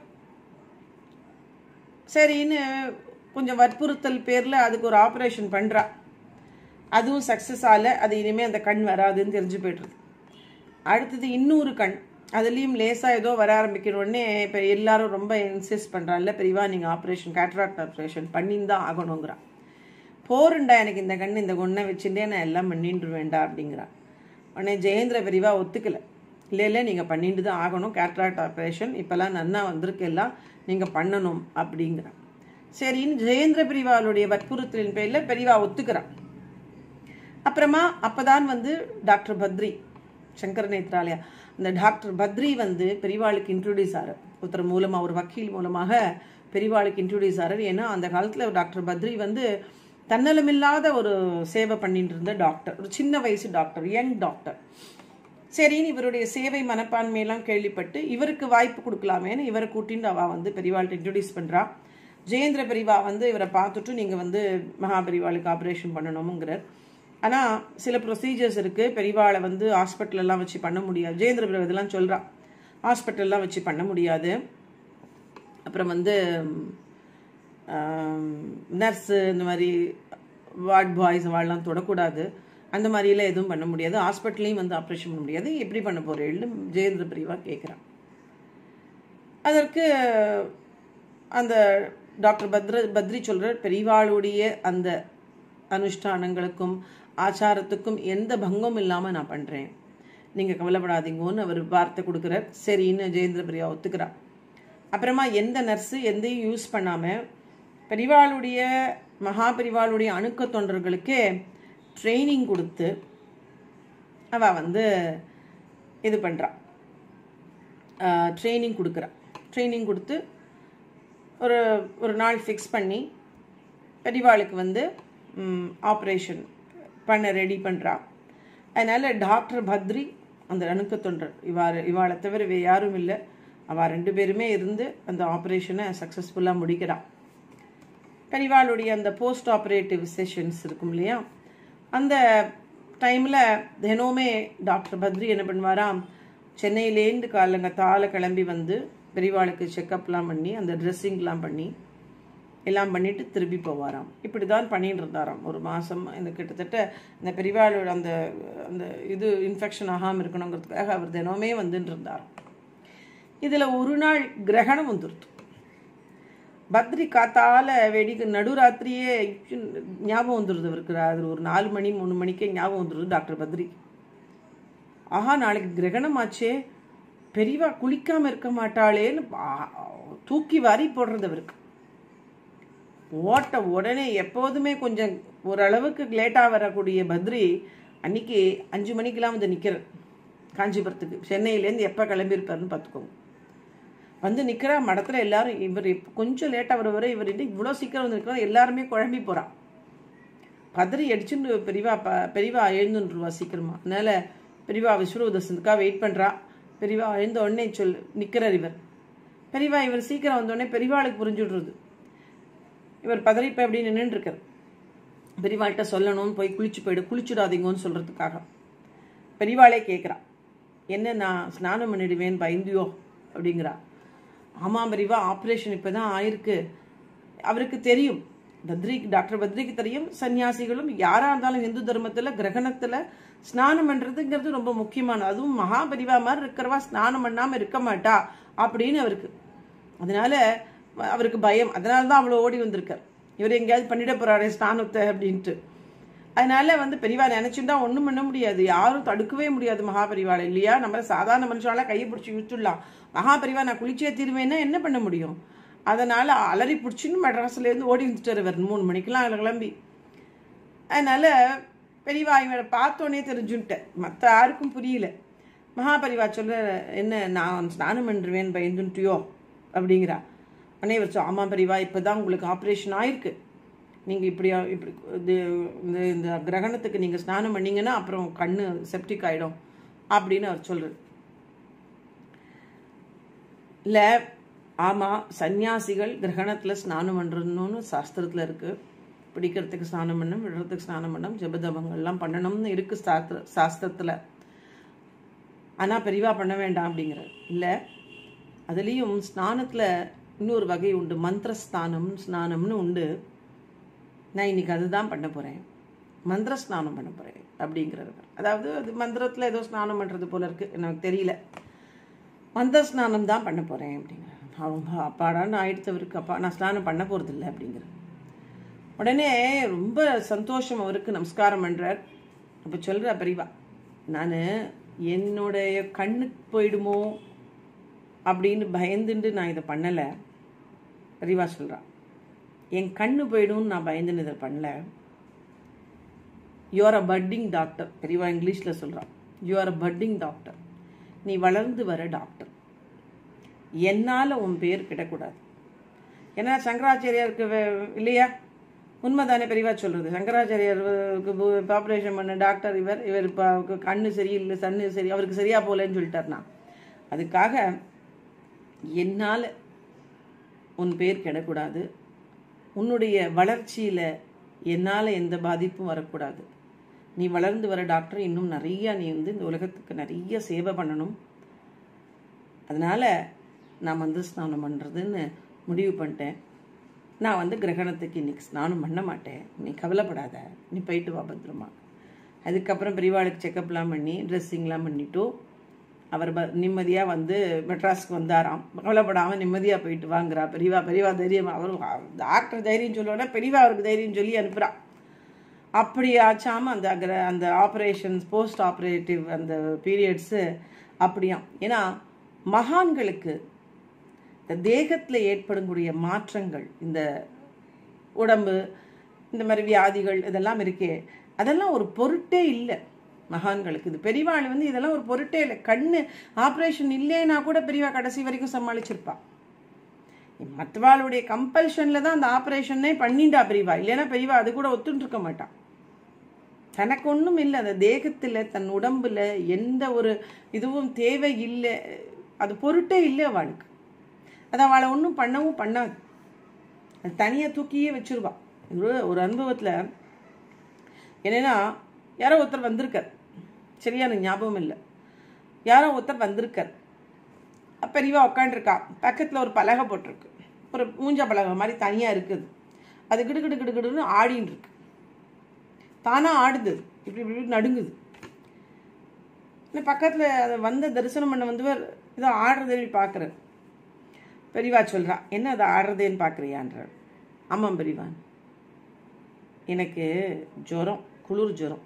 சரின்னு கொஞ்சம் வற்புறுத்தல் பேர்ல அதுக்கு ஒரு ஆப்ரேஷன் பண்றா அதுவும் சக்சஸ் ஆகல அது இனிமே அந்த கண் வராதுன்னு தெரிஞ்சு போய்டுறது அடுத்தது இன்னொரு கண் அதுலேயும் லேசாக ஏதோ வர ஆரம்பிக்கிற உடனே இப்போ எல்லாரும் ரொம்ப இன்சிஸ்ட் பண்ணுறான்ல பெரியவா நீங்கள் ஆப்ரேஷன் கேட்ராக்ட் ஆப்ரேஷன் பண்ணின்னு தான் ஆகணுங்கிறான் போருண்டா எனக்கு இந்த கண் இந்த கொன்னை வச்சுட்டே நான் எல்லாம் பண்ணிட்டு வேண்டா அப்படிங்கிறான் உடனே ஜெயேந்திர பெரியவா ஒத்துக்கல இல்லை இல்லை நீங்கள் பண்ணிட்டு தான் ஆகணும் கேட்ராக்ட் ஆப்ரேஷன் இப்போல்லாம் நன்னா வந்திருக்கு எல்லாம் நீங்கள் பண்ணணும் அப்படிங்கிறான் சரின்னு ஜெயேந்திர பெரியவாளுடைய வற்புறுத்தலின் பேரில் பெரியவா ஒத்துக்கிறான் அப்புறமா அப்பதான் வந்து டாக்டர் பத்ரி சங்கர நேத்ராலயா அந்த டாக்டர் பத்ரி வந்து பெரியவாளுக்கு இன்ட்ரோடியூஸ் ஆகிறார் ஒருத்தர் மூலமா ஒரு வக்கீல் மூலமாக பெரியவாளுக்கு இன்ட்ரோடியூஸ் ஆகிறார் ஏன்னா அந்த காலத்துல டாக்டர் பத்ரி வந்து தன்னலமில்லாத ஒரு சேவை பண்ணிட்டு இருந்த டாக்டர் ஒரு சின்ன வயசு டாக்டர் யங் டாக்டர் சரின்னு இவருடைய சேவை மனப்பான்மையெல்லாம் கேள்விப்பட்டு இவருக்கு வாய்ப்பு கொடுக்கலாமேன்னு இவரை கூட்டின்னு அவ வந்து பெரியவாள்கிட்ட இன்ட்ரடியூஸ் பண்றா ஜெயேந்திர பெரியவா வந்து இவரை பார்த்துட்டு நீங்க வந்து மகாபெரிவாளுக்கு ஆப்ரேஷன் பண்ணணுங்கிறார் ஆனா சில ப்ரொசீஜர்ஸ் இருக்கு பெரியவாளை வந்து ஹாஸ்பிட்டல் எல்லாம் வச்சு பண்ண முடியாது ஜெயேந்திர பெரியவா இதெல்லாம் சொல்றா ஹாஸ்பிட்டல் எல்லாம் வச்சு பண்ண முடியாது அப்புறம் வந்து நர்ஸு இந்த மாதிரி வார்ட் பாய்ஸ் வாழலாம் தொடக்கூடாது அந்த மாதிரிலாம் எதுவும் பண்ண முடியாது ஹாஸ்பிட்டல்லையும் வந்து ஆப்ரேஷன் பண்ண முடியாது எப்படி பண்ண போறேன்னு ஜெயேந்திர பிரிவா கேட்குறான் அதற்கு அந்த டாக்டர் பத்ர பத்ரி சொல்ற பெரியவாளுடைய அந்த அனுஷ்டானங்களுக்கும் ஆச்சாரத்துக்கும் எந்த பங்கம் இல்லாமல் நான் பண்ணுறேன் நீங்கள் கவலைப்படாதீங்கன்னு அவர் வார்த்தை கொடுக்குறார் சரின்னு ஜெயேந்திர பிரியா ஒத்துக்கிறா அப்புறமா எந்த நர்ஸு எந்தையும் யூஸ் பண்ணாமல் பெரிவாளுடைய மகா பெரிவாளுடைய அணுக்க தொண்டர்களுக்கே ட்ரைனிங் கொடுத்து அவ வந்து இது பண்ணுறா ட்ரைனிங் கொடுக்குறா ட்ரைனிங் கொடுத்து ஒரு ஒரு நாள் ஃபிக்ஸ் பண்ணி பெரிவாளுக்கு வந்து ஆப்ரேஷன் பண்ண ரெடி பண்ணுறா அதனால் டாக்டர் பத்ரி அந்த அணுக்க தொண்டர் இவாறு இவாளை தவிர வே யாரும் இல்லை அவள் ரெண்டு பேருமே இருந்து அந்த ஆப்ரேஷனை சக்ஸஸ்ஃபுல்லாக முடிக்கிறான் பெரிவாளுடைய அந்த போஸ்ட் ஆப்ரேட்டிவ் செஷன்ஸ் இருக்கும் இல்லையா அந்த டைமில் தினமுமே டாக்டர் பத்ரி என்ன பண்ணுவாராம் சென்னையிலேருந்து காலங்கத்தால கிளம்பி வந்து பெரிவாளுக்கு செக்கப்லாம் பண்ணி அந்த ட்ரெஸ்ஸிங்லாம் பண்ணி எல்லாம் பண்ணிட்டு திருப்பி போவாராம் இப்படி தான் பண்ணிட்டு இருந்தாராம் ஒரு மாதம் இந்த கிட்டத்தட்ட இந்த பெரிவாளோட அந்த அந்த இது இன்ஃபெக்ஷன் ஆகாமல் இருக்கணுங்கிறதுக்காக அவர் தினமே வந்துட்டு இருந்தாராம் இதில் ஒரு நாள் கிரகணம் வந்துருது பத்ரி காத்தால வெடிக்கு நடுராத்திரியே ஞாபகம் வந்துடுது அவருக்கு அது ஒரு நாலு மணி மூணு மணிக்கே ஞாபகம் வந்துடுது டாக்டர் பத்ரி ஆஹா நாளைக்கு கிரகணம் ஆச்சே பெரியவா குளிக்காம இருக்க மாட்டாளேன்னு தூக்கி வாரி போடுறது அவருக்கு ஓட்ட உடனே எப்போதுமே கொஞ்சம் ஓரளவுக்கு லேட்டாக வரக்கூடிய பத்ரி அன்னைக்கு அஞ்சு மணிக்கெல்லாம் வந்து நிற்கிறார் காஞ்சிபுரத்துக்கு சென்னையிலேருந்து எப்போ கிளம்பியிருப்பாருன்னு பார்த்துக்கோங்க வந்து நிற்கிற மடத்தில் எல்லாரும் இவர் இப்ப கொஞ்சம் லேட்டாக வர இவர் இன்னும் இவ்வளோ சீக்கிரம் வந்து நிற்கிறார் எல்லாருமே குழம்பி போகிறான் பதறி அடிச்சுன்னு பெரியவா ப பெரியவா எழுந்துருவா சீக்கிரமா அதனால பெரியவா விஸ்வரூதசனுக்காக வெயிட் பண்ணுறா பெரியவா எழுந்த உடனே சொல் நிற்கிறார் இவர் பெரியவா இவர் சீக்கிரம் வந்தோடனே பெரியவாளுக்கு புரிஞ்சுடுறது இவர் பதறி இப்போ எப்படி நின்றுட்டு இருக்கார் பெரியவாள்கிட்ட சொல்லணும்னு போய் குளிச்சு போயிடு குளிச்சுடாதீங்கன்னு சொல்கிறதுக்காக பெரியவாளே கேட்குறா என்ன நான் ஸ்நானம் பண்ணிடுவேன் பயந்தியோ அப்படிங்கிறா ஆமாம் பெரியவா ஆப்ரேஷன் இப்போ தான் ஆயிருக்கு அவருக்கு தெரியும் பத்ரிக்கு டாக்டர் பத்ரிக்கு தெரியும் சன்னியாசிகளும் யாராக இருந்தாலும் இந்து தர்மத்தில் கிரகணத்தில் ஸ்நானம் பண்ணுறதுங்கிறது ரொம்ப முக்கியமானது அதுவும் மகாபரிவா மாதிரி இருக்கிறவா ஸ்நானம் பண்ணாமல் இருக்க மாட்டா அப்படின்னு அவருக்கு அதனால அவருக்கு பயம் அதனால தான் அவ்வளோ ஓடி வந்திருக்கார் இவர் எங்கேயாவது பண்ணிட போறாரே ஸ்நானத்தை அப்படின்ட்டு அதனால வந்து பெரியவா நினைச்சுட்டா ஒன்றும் பண்ண முடியாது யாரும் தடுக்கவே முடியாது மகாபரிவாளை இல்லையா நம்ம சாதாரண மனுஷால கையை பிடிச்சி இழுத்துடலாம் மகாபரிவா நான் குளிச்சே தீருவேன்னா என்ன பண்ண முடியும் அதனால அலறி பிடிச்சின்னு மெட்ராஸ்லேருந்து ஓடி வந்துட்டார் இவர் மூணு மணிக்கெல்லாம் அதில் கிளம்பி அதனால பெரியவா இவரை பார்த்தோன்னே தெரிஞ்சுன்ட்டேன் மற்ற யாருக்கும் புரியல மகாபரிவா சொல்ல என்ன நான் ஸ்நானம் பண்ணுருவேன் பயந்துட்டியோ அப்படிங்கிறா உடனே இவர் சொல் ஆமாம் பெரியவா இப்போ தான் உங்களுக்கு ஆப்ரேஷன் ஆயிருக்கு நீங்கள் இப்படி இப்படி இது இந்த இந்த கிரகணத்துக்கு நீங்கள் ஸ்நானம் பண்ணீங்கன்னா அப்புறம் கண்ணு செப்டிக் ஆகிடும் அப்படின்னு அவர் சொல்கிறார் இல்லை ஆமாம் சன்னியாசிகள் கிரகணத்தில் ஸ்நானம் பண்ணுறணும்னு சாஸ்திரத்தில் இருக்குது பிடிக்கிறதுக்கு ஸ்நானம் பண்ணணும் விடுறதுக்கு ஸ்நானம் பண்ணணும் ஜபதபங்கள்லாம் பண்ணணும்னு இருக்குது சாஸ்திர சாஸ்திரத்தில் ஆனால் பெரிவா பண்ண வேண்டாம் அப்படிங்கிறார் இல்லை அதுலேயும் ஸ்நானத்தில் இன்னொரு வகை உண்டு மந்திர ஸ்நானம் ஸ்நானம்னு உண்டு நான் இன்னைக்கு அதுதான் பண்ண போகிறேன் மந்திர ஸ்நானம் பண்ண போகிறேன் அப்படிங்கிறவர் அதாவது அது மந்திரத்தில் ஏதோ ஸ்நானம் பண்ணுறது போல இருக்குது எனக்கு தெரியல மந்திர ஸ்நானம் தான் பண்ண போகிறேன் அப்படிங்கிறார் அவங்க அப்பாடான்னு ஆயிடுத்தவருக்கு அப்பா நான் ஸ்நானம் பண்ண போகிறதில்ல அப்படிங்கிறார் உடனே ரொம்ப சந்தோஷம் அவருக்கு நமஸ்காரம் பண்ணுறார் அப்போ சொல்கிறா பெரியவா நான் என்னுடைய கண்ணுக்கு போயிடுமோ அப்படின்னு பயந்துட்டு நான் இதை பண்ணலை பெரியவா சொல்கிறா என் கண்ணு போயிடும்னு நான் பயந்துன்னு இதை பண்ணல யூஆர் அ பட்டிங் டாக்டர் பெரியவா இங்கிலீஷில் சொல்கிறான் யூஆர் அ பட்டிங் டாக்டர் நீ வளர்ந்து வர டாக்டர் என்னால் உன் பேர் கிடக்கூடாது ஏன்னா சங்கராச்சாரியாருக்கு இல்லையா உண்மைதானே பெரியவா சொல்கிறது சங்கராச்சாரியருக்கு ஆப்ரேஷன் பண்ண டாக்டர் இவர் இவர் இப்போ கண்ணு சரியில்லை சன்னு சரி அவருக்கு சரியா போகலன்னு சொல்லிட்டார்னா அதுக்காக என்னால் உன் பேர் கிடக்கூடாது உன்னுடைய வளர்ச்சியில் என்னால் எந்த பாதிப்பும் வரக்கூடாது நீ வளர்ந்து வர டாக்டர் இன்னும் நிறையா நீ வந்து இந்த உலகத்துக்கு நிறைய சேவை பண்ணணும் அதனால் நான் வந்து ஸ்நானம் பண்ணுறதுன்னு முடிவு பண்ணிட்டேன் நான் வந்து கிரகணத்துக்கு இன்னைக்கு ஸ்நானம் பண்ண மாட்டேன் நீ கவலைப்படாத நீ போயிட்டு வா பத்திரமா அதுக்கப்புறம் பெரியவாளுக்கு செக்கப்லாம் பண்ணி ட்ரெஸ்ஸிங்லாம் பண்ணிவிட்டு அவர் ப நிம்மதியாக வந்து மெட்ராஸ்க்கு வந்தாராம் கவலைப்படாமல் நிம்மதியாக போயிட்டு வாங்குறா பெரியவா பெரியவா தைரியம் அவர் டாக்டர் தைரியம் சொல்லுவோன்னா பெரியவா அவருக்கு தைரியம் சொல்லி அனுப்புகிறா அப்படி ஆச்சாமல் அந்த அக்ர அந்த ஆப்ரேஷன்ஸ் போஸ்ட் ஆப்ரேட்டிவ் அந்த பீரியட்ஸு அப்படியாம் ஏன்னா மகான்களுக்கு இந்த தேகத்தில் ஏற்படக்கூடிய மாற்றங்கள் இந்த உடம்பு இந்த மாதிரி வியாதிகள் இதெல்லாம் இருக்கே அதெல்லாம் ஒரு பொருட்டே இல்லை மகான்களுக்கு இது பெரியவாள் வந்து இதெல்லாம் ஒரு பொருட்டே இல்லை கண்ணு ஆப்ரேஷன் இல்லைன்னா கூட பெரியவா கடைசி வரைக்கும் சமாளிச்சிருப்பா மற்றவாளுடைய கம்பல்ஷனில் தான் அந்த ஆப்ரேஷனே பண்ணிண்டா பெரியவா இல்லைன்னா பெரியவா அது கூட ஒத்துட்டு மாட்டான் தனக்கு ஒன்றும் இல்லை அந்த தேகத்தில் தன் உடம்புல எந்த ஒரு இதுவும் தேவை இல்லை அது பொருட்டே இல்லை அவளுக்கு அது அவளை ஒன்றும் பண்ணவும் பண்ணாது அது தனியாக தூக்கியே வச்சிருவா ஒரு ஒரு அனுபவத்தில் என்னென்னா யாரோ ஒருத்தர் வந்திருக்கார் சரியா எனக்கு ஞாபகம் இல்லை யாரோ ஒருத்தர் வந்திருக்கார் பெரியவா உட்காண்டிருக்கா பக்கத்தில் ஒரு பலகை போட்டிருக்கு ஒரு மூஞ்சா பலகை மாதிரி தனியாக இருக்குது அது கிடு கிடு கிடு கிடுன்னு ஆடின்னு இருக்கு தானாக ஆடுது இப்படி இப்படி நடுங்குது பக்கத்தில் அதை வந்த தரிசனம் பண்ண வந்தவர் இதை ஆடுறதுன்னு பார்க்குறார் பெரியவா சொல்கிறா என்ன அதை ஆடுறதேன்னு பார்க்குறியான்றார் ஆமாம் பெரியவான் எனக்கு ஜுரம் குளிர் ஜுரம்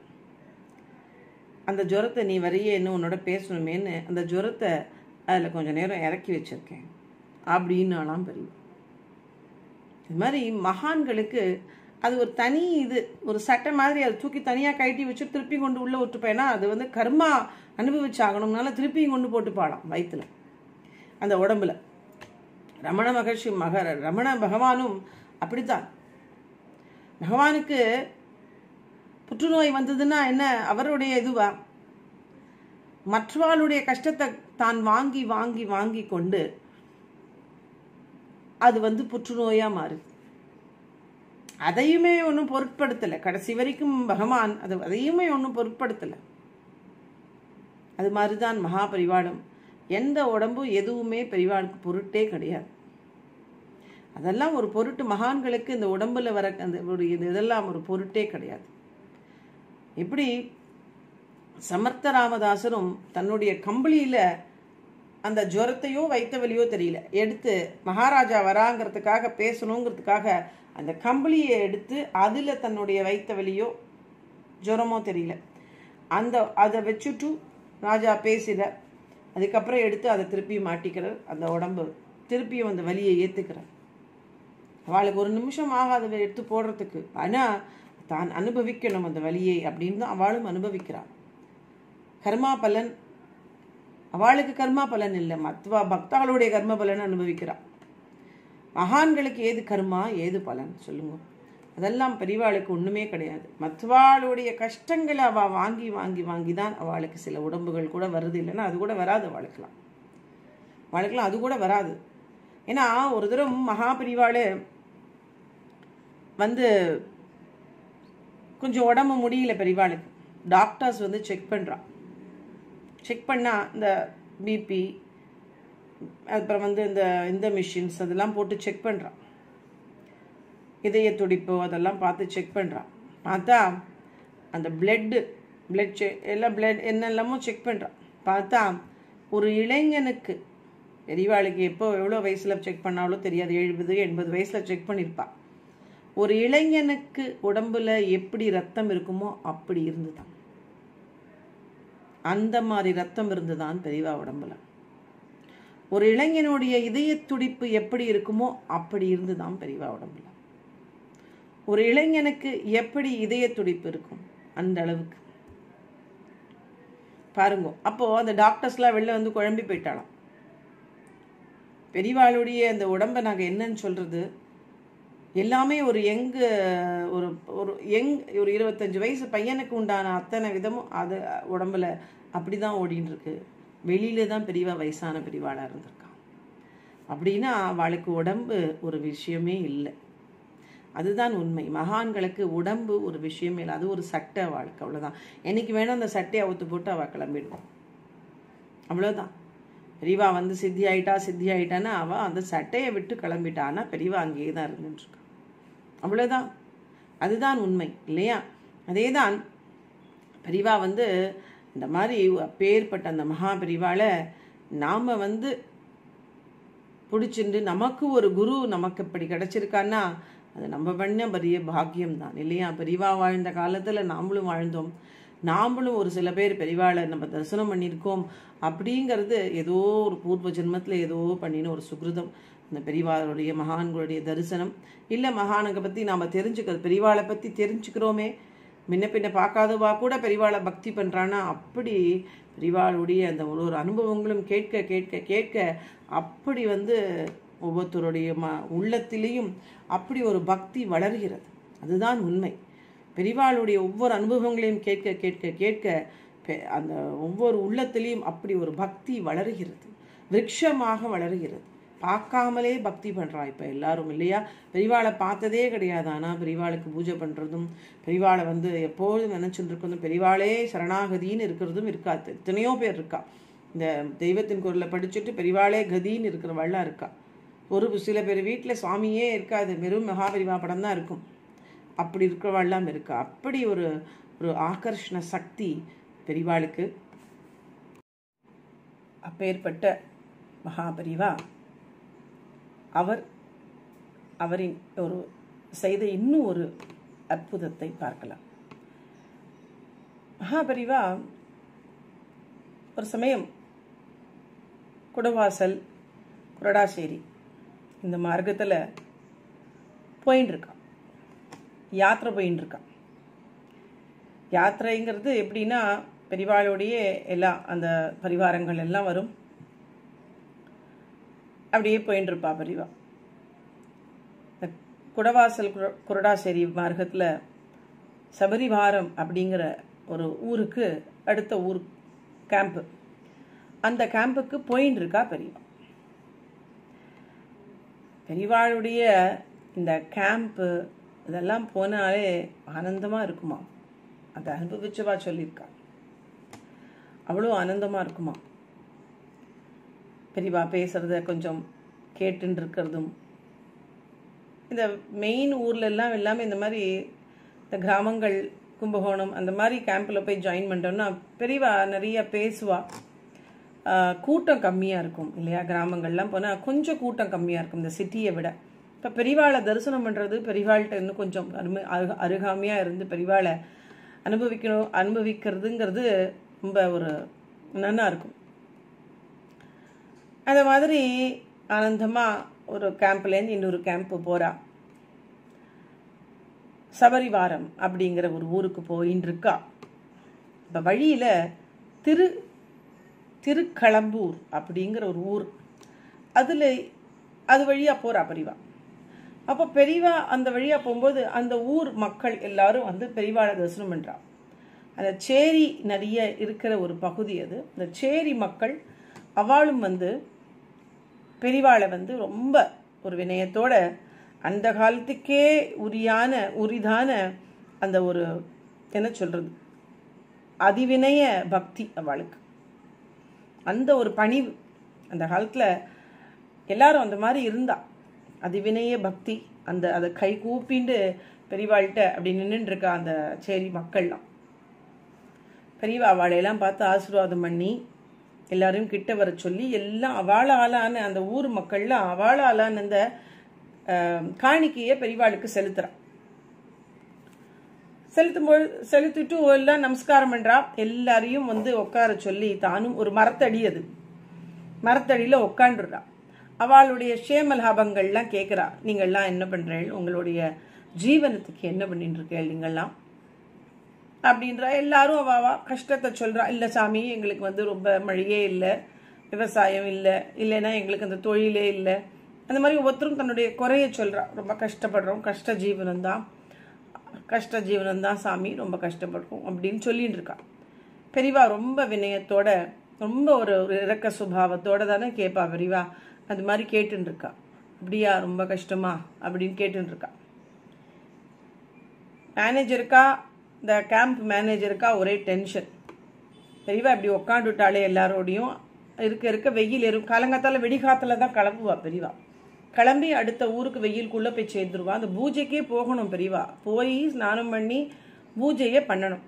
அந்த ஜுரத்தை நீ வரையே என்ன உன்னோட பேசணுமேன்னு அந்த ஜுரத்தை அதில் கொஞ்சம் நேரம் இறக்கி வச்சுருக்கேன் அப்படின்னாலாம் பெரியவா இது மாதிரி மகான்களுக்கு அது ஒரு தனி இது ஒரு சட்டை மாதிரி அதை தூக்கி தனியாக கழட்டி வச்சு திருப்பி கொண்டு உள்ளே விட்டுப்பேன்னா அது வந்து கர்மா அனுபவிச்சாகணும்னால திருப்பியும் கொண்டு போட்டு பாடாம் வயிற்றுல அந்த உடம்புல ரமண மகர்ஷி மக ரமண பகவானும் அப்படித்தான் பகவானுக்கு புற்றுநோய் வந்ததுன்னா என்ன அவருடைய இதுவா மற்றவாளுடைய கஷ்டத்தை தான் வாங்கி வாங்கி வாங்கி கொண்டு அது வந்து புற்றுநோயா மாறுது அதையுமே ஒன்றும் பொருட்படுத்தலை கடைசி வரைக்கும் பகவான் அது அதையுமே ஒன்றும் பொருட்படுத்தலை அது மாதிரி தான் மகாபரிவாடம் எந்த உடம்பும் எதுவுமே பெரிவாளுக்கு பொருட்டே கிடையாது அதெல்லாம் ஒரு பொருட்டு மகான்களுக்கு இந்த உடம்புல வர அந்த ஒரு இது இதெல்லாம் ஒரு பொருட்டே கிடையாது எப்படி சமர்த்த ராமதாசரும் தன்னுடைய கம்பளியில அந்த ஜுரத்தையோ வைத்த வலியோ தெரியல எடுத்து மகாராஜா வராங்கிறதுக்காக பேசணுங்கிறதுக்காக அந்த கம்பளியை எடுத்து அதில் தன்னுடைய வைத்த வலியோ ஜுரமோ தெரியல அந்த அதை வச்சுட்டு ராஜா பேசிட அதுக்கப்புறம் எடுத்து அதை திருப்பி மாட்டிக்கிறார் அந்த உடம்பு திருப்பியும் அந்த வலியை ஏற்றுக்கிறார் அவளுக்கு ஒரு நிமிஷம் ஆகாத எடுத்து போடுறதுக்கு ஆனால் தான் அனுபவிக்கணும் அந்த வலியை அப்படின்னு தான் அவளும் அனுபவிக்கிறாள் கர்மா பலன் அவளுக்கு கர்மா பலன் இல்லை மத்வா பக்தாளுடைய கர்ம பலன் அனுபவிக்கிறாள் மகான்களுக்கு ஏது கர்மா ஏது பலன் சொல்லுங்க அதெல்லாம் பெரியவாளுக்கு ஒன்றுமே கிடையாது மற்றவாளுடைய கஷ்டங்களை அவள் வாங்கி வாங்கி வாங்கி தான் அவளுக்கு சில உடம்புகள் கூட வருது இல்லைன்னா அது கூட வராது அவளுக்கெல்லாம் அவளுக்கெல்லாம் அது கூட வராது ஏன்னா ஒரு தரம் மகாபிரிவாள் வந்து கொஞ்சம் உடம்பு முடியல பெரியவாளுக்கு டாக்டர்ஸ் வந்து செக் பண்ணுறான் செக் பண்ணால் இந்த பிபி அப்புறம் வந்து இந்த இந்த மிஷின்ஸ் அதெல்லாம் போட்டு செக் பண்ணுறான் இதய துடிப்பு அதெல்லாம் பார்த்து செக் பண்ணுறான் பார்த்தா அந்த பிளட்டு பிளட் செ எல்லாம் பிளட் என்னெல்லாமோ செக் பண்ணுறான் பார்த்தா ஒரு இளைஞனுக்கு பெரியவாளுக்கு எப்போ எவ்வளோ வயசில் செக் பண்ணாலும் தெரியாது எழுபது எண்பது வயசில் செக் பண்ணியிருப்பான் ஒரு இளைஞனுக்கு உடம்புல எப்படி ரத்தம் இருக்குமோ அப்படி இருந்துதான் அந்த மாதிரி ரத்தம் இருந்துதான் பெரியவா உடம்புல ஒரு இளைஞனுடைய இதய துடிப்பு எப்படி இருக்குமோ அப்படி இருந்துதான் பெரியவா உடம்புல ஒரு இளைஞனுக்கு எப்படி இதய துடிப்பு இருக்கும் அந்த அளவுக்கு பாருங்க அப்போ அந்த டாக்டர்ஸ்லாம் வெளில வந்து குழம்பி போயிட்டாலாம் பெரியவாளுடைய அந்த உடம்பை நாங்கள் என்னன்னு சொல்றது எல்லாமே ஒரு யங் ஒரு ஒரு யங் ஒரு இருபத்தஞ்சு வயசு பையனுக்கு உண்டான அத்தனை விதமும் அது உடம்புல அப்படி தான் ஓடின்னு இருக்கு வெளியில தான் பெரியவா வயசான பெரியவாளாக இருந்திருக்கான் அப்படின்னா அவளுக்கு உடம்பு ஒரு விஷயமே இல்லை அதுதான் உண்மை மகான்களுக்கு உடம்பு ஒரு விஷயமே இல்லை அது ஒரு சட்டை அவளுக்கு அவ்வளோதான் என்னைக்கு வேணும் அந்த சட்டையை அவுத்து போட்டு அவள் கிளம்பிடுவான் அவ்வளோதான் பெரியவா வந்து சித்தி ஆயிட்டா சித்தி ஆயிட்டான்னா அவள் அந்த சட்டையை விட்டு கிளம்பிட்டான்னா பெரியவா அங்கேயே தான் இருந்துட்டுருக்கான் அவ்வளோதான் அதுதான் உண்மை இல்லையா அதே தான் பெரியவா வந்து இந்த மாதிரி அப்பேற்பட்ட அந்த மகா பெரியவாளை நாம் வந்து பிடிச்சிண்டு நமக்கு ஒரு குரு நமக்கு இப்படி கிடச்சிருக்கான்னா அது நம்ம பண்ண பெரிய பாக்கியம் தான் இல்லையா பெரியவா வாழ்ந்த காலத்தில் நாமளும் வாழ்ந்தோம் நாமளும் ஒரு சில பேர் பெரியவாளை நம்ம தரிசனம் பண்ணியிருக்கோம் அப்படிங்கிறது ஏதோ ஒரு பூர்வ ஜென்மத்தில் ஏதோ பண்ணின ஒரு சுகிருதம் அந்த பெரியவாளுடைய மகான்களுடைய தரிசனம் இல்லை மகானுங்க பற்றி நாம் தெரிஞ்சுக்கிறது பெரியவாளை பற்றி தெரிஞ்சுக்கிறோமே முன்ன பின்ன பார்க்காதவா கூட பெரியவாளை பக்தி பண்ணுறான்னா அப்படி பெரியவாளுடைய அந்த ஒரு ஒரு அனுபவங்களும் கேட்க கேட்க கேட்க அப்படி வந்து ஒவ்வொருத்தருடைய ம உள்ளத்திலேயும் அப்படி ஒரு பக்தி வளர்கிறது அதுதான் உண்மை பெரிவாளுடைய ஒவ்வொரு அனுபவங்களையும் கேட்க கேட்க கேட்க அந்த ஒவ்வொரு உள்ளத்திலையும் அப்படி ஒரு பக்தி வளருகிறது விருட்சமாக வளருகிறது பார்க்காமலே பக்தி பண்ணுறா இப்போ எல்லாரும் இல்லையா பெரிவாளை பார்த்ததே கிடையாது ஆனால் பெரிவாளுக்கு பூஜை பண்ணுறதும் பெரிவாளை வந்து எப்போதும் நினச்சிட்டு இருக்கிறதும் பெரிவாளே சரணாகதின்னு இருக்கிறதும் இருக்காது எத்தனையோ பேர் இருக்கா இந்த தெய்வத்தின் குரலை படிச்சுட்டு பெரிவாளே கதின்னு இருக்கிறவள்லாம் இருக்கா ஒரு சில பேர் வீட்டில் சுவாமியே இருக்காது வெறும் மகாபெரிவா படம் தான் இருக்கும் அப்படி இருக்கிறவாள்லாம் இருக்கா அப்படி ஒரு ஒரு ஆகர்ஷண சக்தி பெரிவாளுக்கு அப்பேற்பட்ட மகாபரிவா அவர் அவரின் ஒரு செய்த இன்னும் ஒரு அற்புதத்தை பார்க்கலாம் மகாபரிவா ஒரு சமயம் குடவாசல் குரடாசேரி இந்த மார்க்கத்தில் போயின்னு இருக்கான் யாத்திரை போயின்னு இருக்கான் யாத்திரைங்கிறது எப்படின்னா பெரிவாளுடைய எல்லாம் அந்த பரிவாரங்கள் எல்லாம் வரும் அப்படியே போயின்னு இருப்பா பெரிவா இந்த குடவாசல் குர- குருடாசேரி மார்க்கத்தில் சபரிவாரம் அப்படிங்கிற ஒரு ஊருக்கு அடுத்த ஊர் கேம்ப்பு அந்த கேம்புக்கு போயின்னு இருக்கா பெரியவா பெரியவாளுடைய இந்த கேம்ப்பு இதெல்லாம் போனாலே ஆனந்தமாக இருக்குமா அதை அனுபவிச்சவா சொல்லியிருக்கா அவ்வளோ ஆனந்தமாக இருக்குமா பெரியவா பேசுகிறத கொஞ்சம் கேட்டுன்னு இருக்கிறதும் இந்த மெயின் ஊர்ல எல்லாம் எல்லாமே இந்த மாதிரி இந்த கிராமங்கள் கும்பகோணம் அந்த மாதிரி கேம்பில் போய் ஜாயின் பண்ணிட்டோம்னா பெரியவா நிறைய பேசுவா ஆஹ் கூட்டம் கம்மியாக இருக்கும் இல்லையா கிராமங்கள்லாம் போனால் கொஞ்சம் கூட்டம் கம்மியாக இருக்கும் இந்த சிட்டியை விட இப்போ பெரியவாளை தரிசனம் பண்ணுறது பெரியவாள்கிட்ட இன்னும் கொஞ்சம் அருமை அருக அருகாமையாக இருந்து பெரியவாளை அனுபவிக்கணும் அனுபவிக்கிறதுங்கிறது ரொம்ப ஒரு நன்னா இருக்கும் அந்த மாதிரி ஆனந்தமாக ஒரு கேம்ப்லேருந்து இன்னொரு கேம்ப்பு போகிறா சபரிவாரம் அப்படிங்கிற ஒரு ஊருக்கு போயின்னு இருக்கா இப்போ வழியில் திரு திருக்களம்பூர் அப்படிங்கிற ஒரு ஊர் அதில் அது வழியாக போகிறா பெரியவா அப்போ பெரியவா அந்த வழியாக போகும்போது அந்த ஊர் மக்கள் எல்லாரும் வந்து பெரியவாளை தரிசனம் பண்ணுறா அந்த சேரி நிறைய இருக்கிற ஒரு பகுதி அது அந்த சேரி மக்கள் அவளும் வந்து பெரிவாளை வந்து ரொம்ப ஒரு வினயத்தோட அந்த காலத்துக்கே உரியான உரிதான அந்த ஒரு என்ன சொல்றது அதிவினய பக்தி அவளுக்கு அந்த ஒரு பணிவு அந்த காலத்தில் எல்லாரும் அந்த மாதிரி இருந்தா அதிவினய பக்தி அந்த அதை கை கூப்பிண்டு பெரியவாள்கிட்ட அப்படி நின்றுட்டு இருக்கா அந்த சேரி மக்கள்லாம் பெரியவா அவளையெல்லாம் பார்த்து ஆசீர்வாதம் பண்ணி எல்லாரையும் கிட்ட வர சொல்லி எல்லாம் அவாளாலான அந்த ஊர் மக்கள்லாம் அவாளாலான அந்த ஆஹ், காணிக்கையை பெரியவாளுக்கு செலுத்துறா செலுத்தும் பொழுது செலுத்திட்டு எல்லாம் நமஸ்காரம் பண்றா எல்லாரையும் வந்து உட்கார சொல்லி தானும் ஒரு மரத்தடி அது மரத்தடியில உட்காந்துடுறா அவளுடைய க்ஷேம லாபங்கள்லாம் கேட்குறா நீங்கள்லாம் என்ன பண்றீள் உங்களுடைய ஜீவனத்துக்கு என்ன பண்ணிட்டு இருக்கீள் நீங்கள்லாம் அப்படின்ற எல்லாரும் அவ அவ கஷ்டத்தை சொல்றா இல்லை சாமி எங்களுக்கு வந்து ரொம்ப மழையே இல்லை விவசாயம் இல்லை இல்லைன்னா எங்களுக்கு அந்த தொழிலே இல்லை அந்த மாதிரி ஒவ்வொருத்தரும் தன்னுடைய குறைய சொல்றா ரொம்ப கஷ்டப்படுறோம் கஷ்ட ஜீவனம்தான் கஷ்ட ஜீவனம்தான் சாமி ரொம்ப கஷ்டப்படுறோம் அப்படின்னு சொல்லிட்டு இருக்கா பெரியவா ரொம்ப வினயத்தோட ரொம்ப ஒரு ஒரு இறக்க சுபாவத்தோட தானே கேட்பா பெரியவா அது மாதிரி கேட்டுன்னு இருக்கா அப்படியா ரொம்ப கஷ்டமா அப்படின்னு கேட்டுன்னு இருக்கா மேனேஜருக்கா இந்த கேம்ப் மேனேஜருக்கா ஒரே டென்ஷன் பெரியவா இப்படி உக்காந்துட்டாலே எல்லாரோடையும் இருக்க இருக்க வெயில் எரும் காலங்காத்தால வெடிகாத்துல தான் கிளம்புவா பெரியவா கிளம்பி அடுத்த ஊருக்கு வெயிலுக்குள்ள போய் சேர்ந்துருவா அந்த பூஜைக்கே போகணும் பெரியவா போய் ஸ்நானம் பண்ணி பூஜையே பண்ணணும்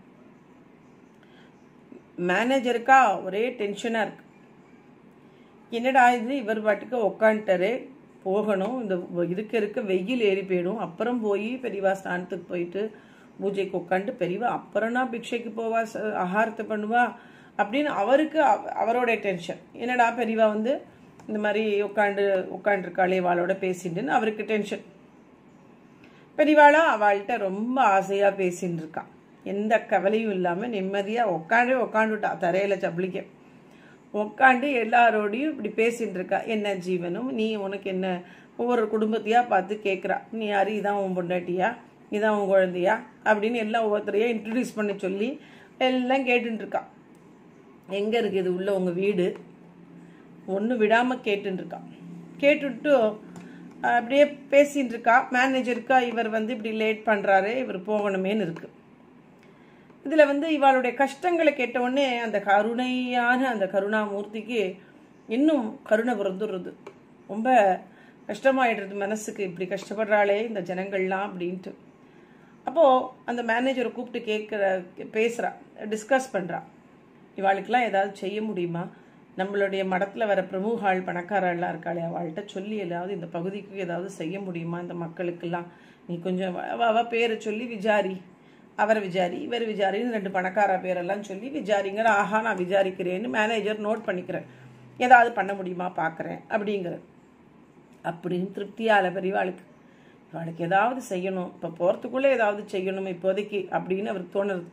மேனேஜருக்கா ஒரே டென்ஷனாக இருக்கு என்னடா இது இவர் பாட்டுக்கு உக்காந்துட்டாரு போகணும் இந்த வ- இருக்க இருக்க வெயில் ஏறி போயிடும் அப்புறம் போய் பெரியவா ஸ்நானத்துக்கு போயிட்டு பூஜைக்கு உட்காந்துட்டு பெரியவா அப்புறம்னா பிக்ஷைக்கு போவா ச- ஆகாரத்தை பண்ணுவா அப்படின்னு அவருக்கு அவ- அவரோட டென்ஷன் என்னடா பெரியவா வந்து இந்த மாதிரி உட்காந்து உட்காந்துருக்காளே வாளோட பேசிட்டுன்னு அவருக்கு டென்ஷன் பெரியவாளா அவள்கிட்ட ரொம்ப ஆசையா பேசின்னு இருக்கான் எந்த கவலையும் இல்லாம நிம்மதியா உட்காண்டே உட்காந்துட்டா தரையில சப்பளிக்க உட்காந்து எல்லாரோடையும் இப்படி பேசிட்டு இருக்கா என்ன ஜீவனும் நீ உனக்கு என்ன ஒவ்வொரு குடும்பத்தையா பார்த்து கேட்குறா நீ யாரு இதான் உன் பொண்டாட்டியா இதான் உன் குழந்தையா அப்படின்னு எல்லாம் ஒவ்வொருத்தரையா இன்ட்ரடியூஸ் பண்ணி சொல்லி எல்லாம் கேட்டுட்டு இருக்கா எங்க இருக்கு இது உள்ள உங்க வீடு ஒன்றும் விடாம கேட்டுட்டு இருக்கா கேட்டுட்டு அஹ், அப்படியே பேசிட்டு இருக்கா மேனேஜருக்கா இவர் வந்து இப்படி லேட் பண்றாரு இவர் போகணுமேன்னு இருக்கு இதுல வந்து இவளுடைய கஷ்டங்களை கேட்ட உடனே அந்த கருணையான அந்த கருணாமூர்த்திக்கு இன்னும் கருணை பிறந்துடுறது ரொம்ப கஷ்டமாயிடுறது மனசுக்கு இப்படி கஷ்டப்படுறாளே இந்த ஜனங்கள்லாம் அப்படின்ட்டு அப்போ அந்த மேனேஜரை கூப்பிட்டு கேட்குற பேசுறா டிஸ்கஸ் பண்றா இவாளுக்கெல்லாம் ஏதாவது செய்ய முடியுமா நம்மளுடைய மடத்துல வர பிரமுகாள் பணக்காரெல்லாம் இருக்காளே அவள்கிட்ட சொல்லி ஏதாவது இந்த பகுதிக்கு ஏதாவது செய்ய முடியுமா இந்த மக்களுக்கெல்லாம் நீ கொஞ்சம் அவ அவ பேரை சொல்லி விசாரி அவர் விசாரி இவர் விசாரின்னு ரெண்டு பணக்கார பேரெல்லாம் சொல்லி விசாரிங்கிற ஆஹா நான் விசாரிக்கிறேன்னு மேனேஜர் நோட் பண்ணிக்கிறேன் ஏதாவது பண்ண முடியுமா பார்க்குறேன் அப்படிங்கிற அப்படின்னு திருப்தியால பெரியவாளுக்கு அவளுக்கு ஏதாவது செய்யணும் இப்போ போகிறதுக்குள்ளே ஏதாவது செய்யணும் இப்போதைக்கு அப்படின்னு அவருக்கு தோணுது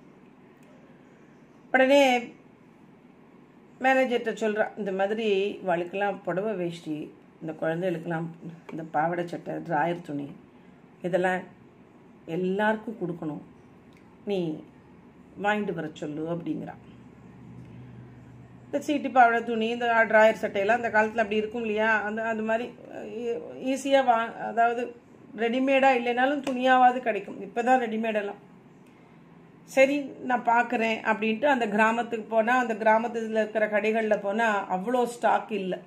உடனே மேனேஜர்கிட்ட சொல்கிறா இந்த மாதிரி இவளுக்கெல்லாம் புடவை வேஷ்டி இந்த குழந்தைகளுக்கெல்லாம் இந்த பாவாடை சட்டை டிராயர் துணி இதெல்லாம் எல்லாருக்கும் கொடுக்கணும் நீ வாங்கிட்டு வர சொல்லு அப்படிங்கிறான் இந்த சீட்டு பாவாடை துணி இந்த ட்ராயர் சட்டையெல்லாம் அந்த காலத்தில் அப்படி இருக்கும் இல்லையா அந்த அந்த மாதிரி ஈஸியாக வா அதாவது ரெடிமேடாக இல்லைனாலும் துணியாவது கிடைக்கும் இப்போ தான் ரெடிமேடெல்லாம் சரி நான் பார்க்குறேன் அப்படின்ட்டு அந்த கிராமத்துக்கு போனால் அந்த கிராமத்தில் இருக்கிற கடைகளில் போனால் அவ்வளோ ஸ்டாக் இல்லை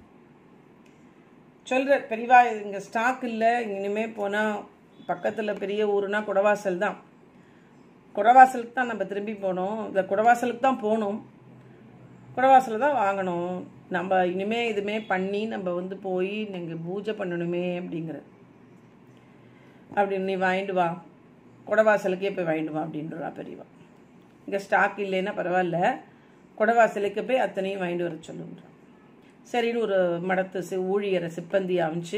சொல்கிற பெரியவா இங்கே ஸ்டாக் இல்லை இனிமேல் போனால் பக்கத்தில் பெரிய ஊருனா குடவாசல் தான் குடவாசலுக்கு தான் நம்ம திரும்பி போனோம் இந்த குடவாசலுக்கு தான் போகணும் குடவாசலில் தான் வாங்கணும் நம்ம இனிமே இதுமே பண்ணி நம்ம வந்து போய் நீங்கள் பூஜை பண்ணணுமே அப்படிங்கிறது அப்படின்னு நீ வாங்கிட்டு வா குடவாசலுக்கே போய் வாங்கிட்டு வா அப்படின்றா பெரியவா இங்கே ஸ்டாக் இல்லைன்னா பரவாயில்ல குடவாசலுக்கு போய் அத்தனையும் வாங்கிட்டு வர சொல்லுன்றான் சரின்னு ஒரு மடத்து சி ஊழியரை சிப்பந்தி அமைச்சு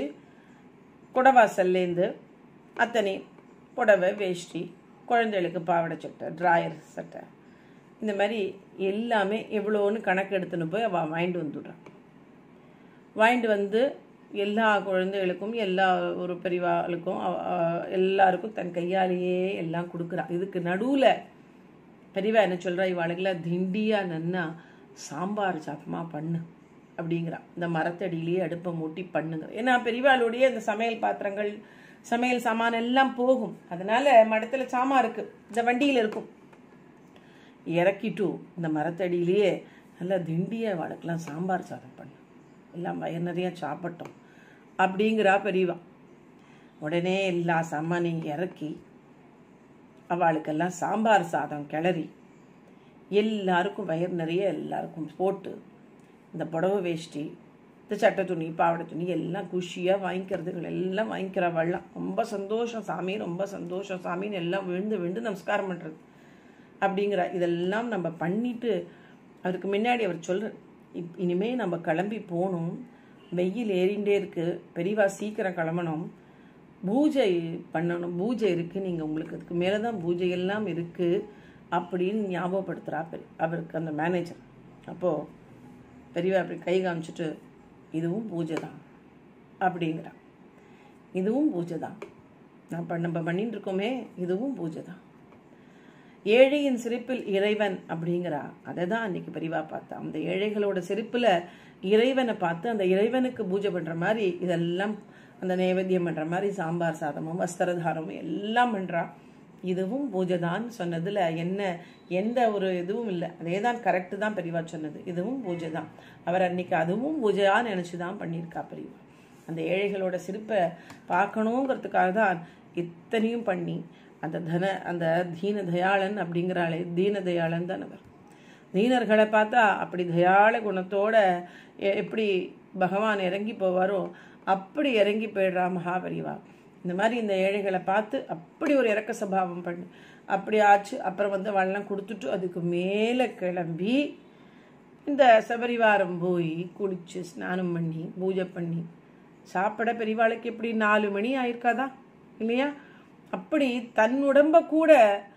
குடவாசல்லேருந்து அத்தனை புடவை வேஷ்டி குழந்தைகளுக்கு பாவாடை சட்டை ட்ராயர் சட்டை இந்த மாதிரி எல்லாமே எவ்வளோன்னு கணக்கு எடுத்துன்னு போய் அவள் வாங்கிட்டு வந்துடுறான் வாங்கிட்டு வந்து எல்லா குழந்தைகளுக்கும் எல்லா ஒரு பெரியவாளுக்கும் எல்லாருக்கும் தன் கையாலேயே எல்லாம் கொடுக்குறான் இதுக்கு நடுவில் பெரியவா என்ன சொல்கிறா இவாளுக்கெல்லாம் திண்டியாக நன்னா சாம்பார் சாதமாக பண்ணு அப்படிங்கிறான் இந்த மரத்தடியிலேயே அடுப்பை மூட்டி பண்ணுங்க ஏன்னா பெரியவாளுடைய இந்த சமையல் பாத்திரங்கள் சமையல் சாமான் எல்லாம் போகும் அதனால மடத்தில் சாமான் இருக்குது இந்த வண்டியில் இருக்கும் இறக்கிட்டு இந்த மரத்தடியிலேயே நல்லா திண்டிய வாழைக்கெல்லாம் சாம்பார் சாதம் பண்ணு எல்லாம் வயிறு நிறையா சாப்பிட்டோம் அப்படிங்கிறா பெரியவா உடனே எல்லா சாமானையும் இறக்கி அவளுக்கெல்லாம் சாம்பார் சாதம் கிளறி எல்லாருக்கும் வயிறு நிறைய எல்லாருக்கும் போட்டு இந்த புடவை வேஷ்டி இந்த சட்டை துணி பாவாடை துணி எல்லாம் குஷியாக வாங்கிக்கிறதுகள் எல்லாம் வாங்கிக்கிறவள்லாம் ரொம்ப சந்தோஷம் சாமி ரொம்ப சந்தோஷம் சாமின்னு எல்லாம் விழுந்து விழுந்து நமஸ்காரம் பண்ணுறது அப்படிங்கிற இதெல்லாம் நம்ம பண்ணிட்டு அதுக்கு முன்னாடி அவர் சொல்கிறார் இப் இனிமே நம்ம கிளம்பி போகணும் வெயில் ஏறிண்டே இருக்குது பெரியவா சீக்கிரம் கிளம்பணும் பூஜை பண்ணணும் பூஜை இருக்குது நீங்கள் உங்களுக்கு அதுக்கு மேலே தான் பூஜை எல்லாம் இருக்குது அப்படின்னு ஞாபகப்படுத்துகிறா பெரிய அவருக்கு அந்த மேனேஜர் அப்போது பெரியவா அப்படி கை காமிச்சிட்டு இதுவும் பூஜை தான் அப்படிங்கிறா இதுவும் பூஜை தான் நான் பண்ண நம்ம பண்ணிட்டு இருக்கோமே இதுவும் பூஜை தான் ஏழையின் சிரிப்பில் இறைவன் அப்படிங்கிறா அதை தான் அன்னைக்கு பெரியவா பார்த்தா அந்த ஏழைகளோட சிரிப்பில் இறைவனை பார்த்து அந்த இறைவனுக்கு பூஜை பண்ணுற மாதிரி இதெல்லாம் அந்த நைவேத்தியம் பண்ணுற மாதிரி சாம்பார் சாதமும் வஸ்திரதாரமும் எல்லாம் பண்ணுறா இதுவும் பூஜை தான் சொன்னதில் என்ன எந்த ஒரு இதுவும் இல்லை அதே தான் கரெக்டு தான் பெரியவா சொன்னது இதுவும் பூஜை தான் அவர் அன்னைக்கு அதுவும் பூஜையாக நினச்சி தான் பண்ணியிருக்கா பெரியவா அந்த ஏழைகளோட சிரிப்பை பார்க்கணுங்கிறதுக்காக தான் இத்தனையும் பண்ணி அந்த தன அந்த தீன தயாளன் அப்படிங்கிறாளே தீன தயாளன் தான் அவர் தீனர்களை பார்த்தா அப்படி தயாள குணத்தோட எப்படி பகவான் இறங்கி போவாரோ அப்படி இறங்கி போயிடுறா மகாபரிவா இந்த மாதிரி இந்த ஏழைகளை பார்த்து அப்படி ஒரு இறக்க சபாவம் பண்ணு அப்படி ஆச்சு அப்புறம் வந்து வள்ளம் கொடுத்துட்டு அதுக்கு மேலே கிளம்பி இந்த சபரிவாரம் போய் குளிச்சு ஸ்நானம் பண்ணி பூஜை பண்ணி சாப்பிட பெரியவாளுக்கு எப்படி நாலு மணி ஆயிருக்காதா இல்லையா அப்படி தன் உடம்ப கூட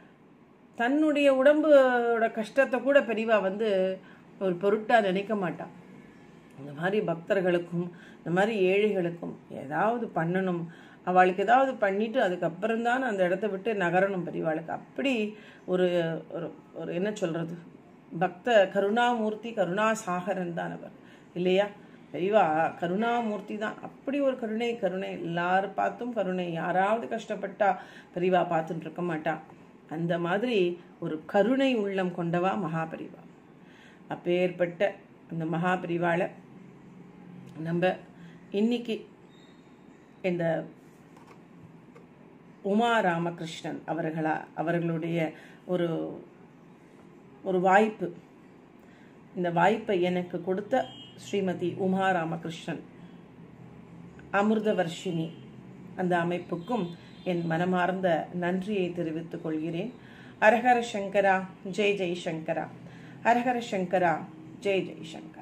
தன்னுடைய உடம்போட கஷ்டத்தை கூட பெரியவா வந்து ஒரு பொருட்டாக நினைக்க மாட்டான் இந்த மாதிரி பக்தர்களுக்கும் இந்த மாதிரி ஏழைகளுக்கும் ஏதாவது பண்ணணும் அவளுக்கு ஏதாவது பண்ணிட்டு அதுக்கப்புறம் தான் அந்த இடத்த விட்டு நகரணும் பெரியவாளுக்கு அப்படி ஒரு ஒரு ஒரு என்ன சொல்கிறது பக்த கருணாமூர்த்தி கருணாசாகரன் தான் அவர் இல்லையா பெரியவா கருணாமூர்த்தி தான் அப்படி ஒரு கருணை கருணை எல்லாரும் பார்த்தும் கருணை யாராவது கஷ்டப்பட்டா பெரியவா பார்த்துட்டு இருக்க மாட்டா அந்த மாதிரி ஒரு கருணை உள்ளம் கொண்டவா மகாபரிவா அப்பேற்பட்ட அந்த மகாபரிவாளை நம்ம இன்னைக்கு இந்த உமா ராமகிருஷ்ணன் அவர்களா அவர்களுடைய ஒரு ஒரு வாய்ப்பு இந்த வாய்ப்பை எனக்கு கொடுத்த ஸ்ரீமதி உமா ராமகிருஷ்ணன் அமிர்தவர்ஷினி அந்த அமைப்புக்கும் என் மனமார்ந்த நன்றியை தெரிவித்துக் கொள்கிறேன் ஹரஹர சங்கரா ஜெய் ஜெய் சங்கரா ஹரஹர சங்கரா ஜெய் ஜெய் சங்கரா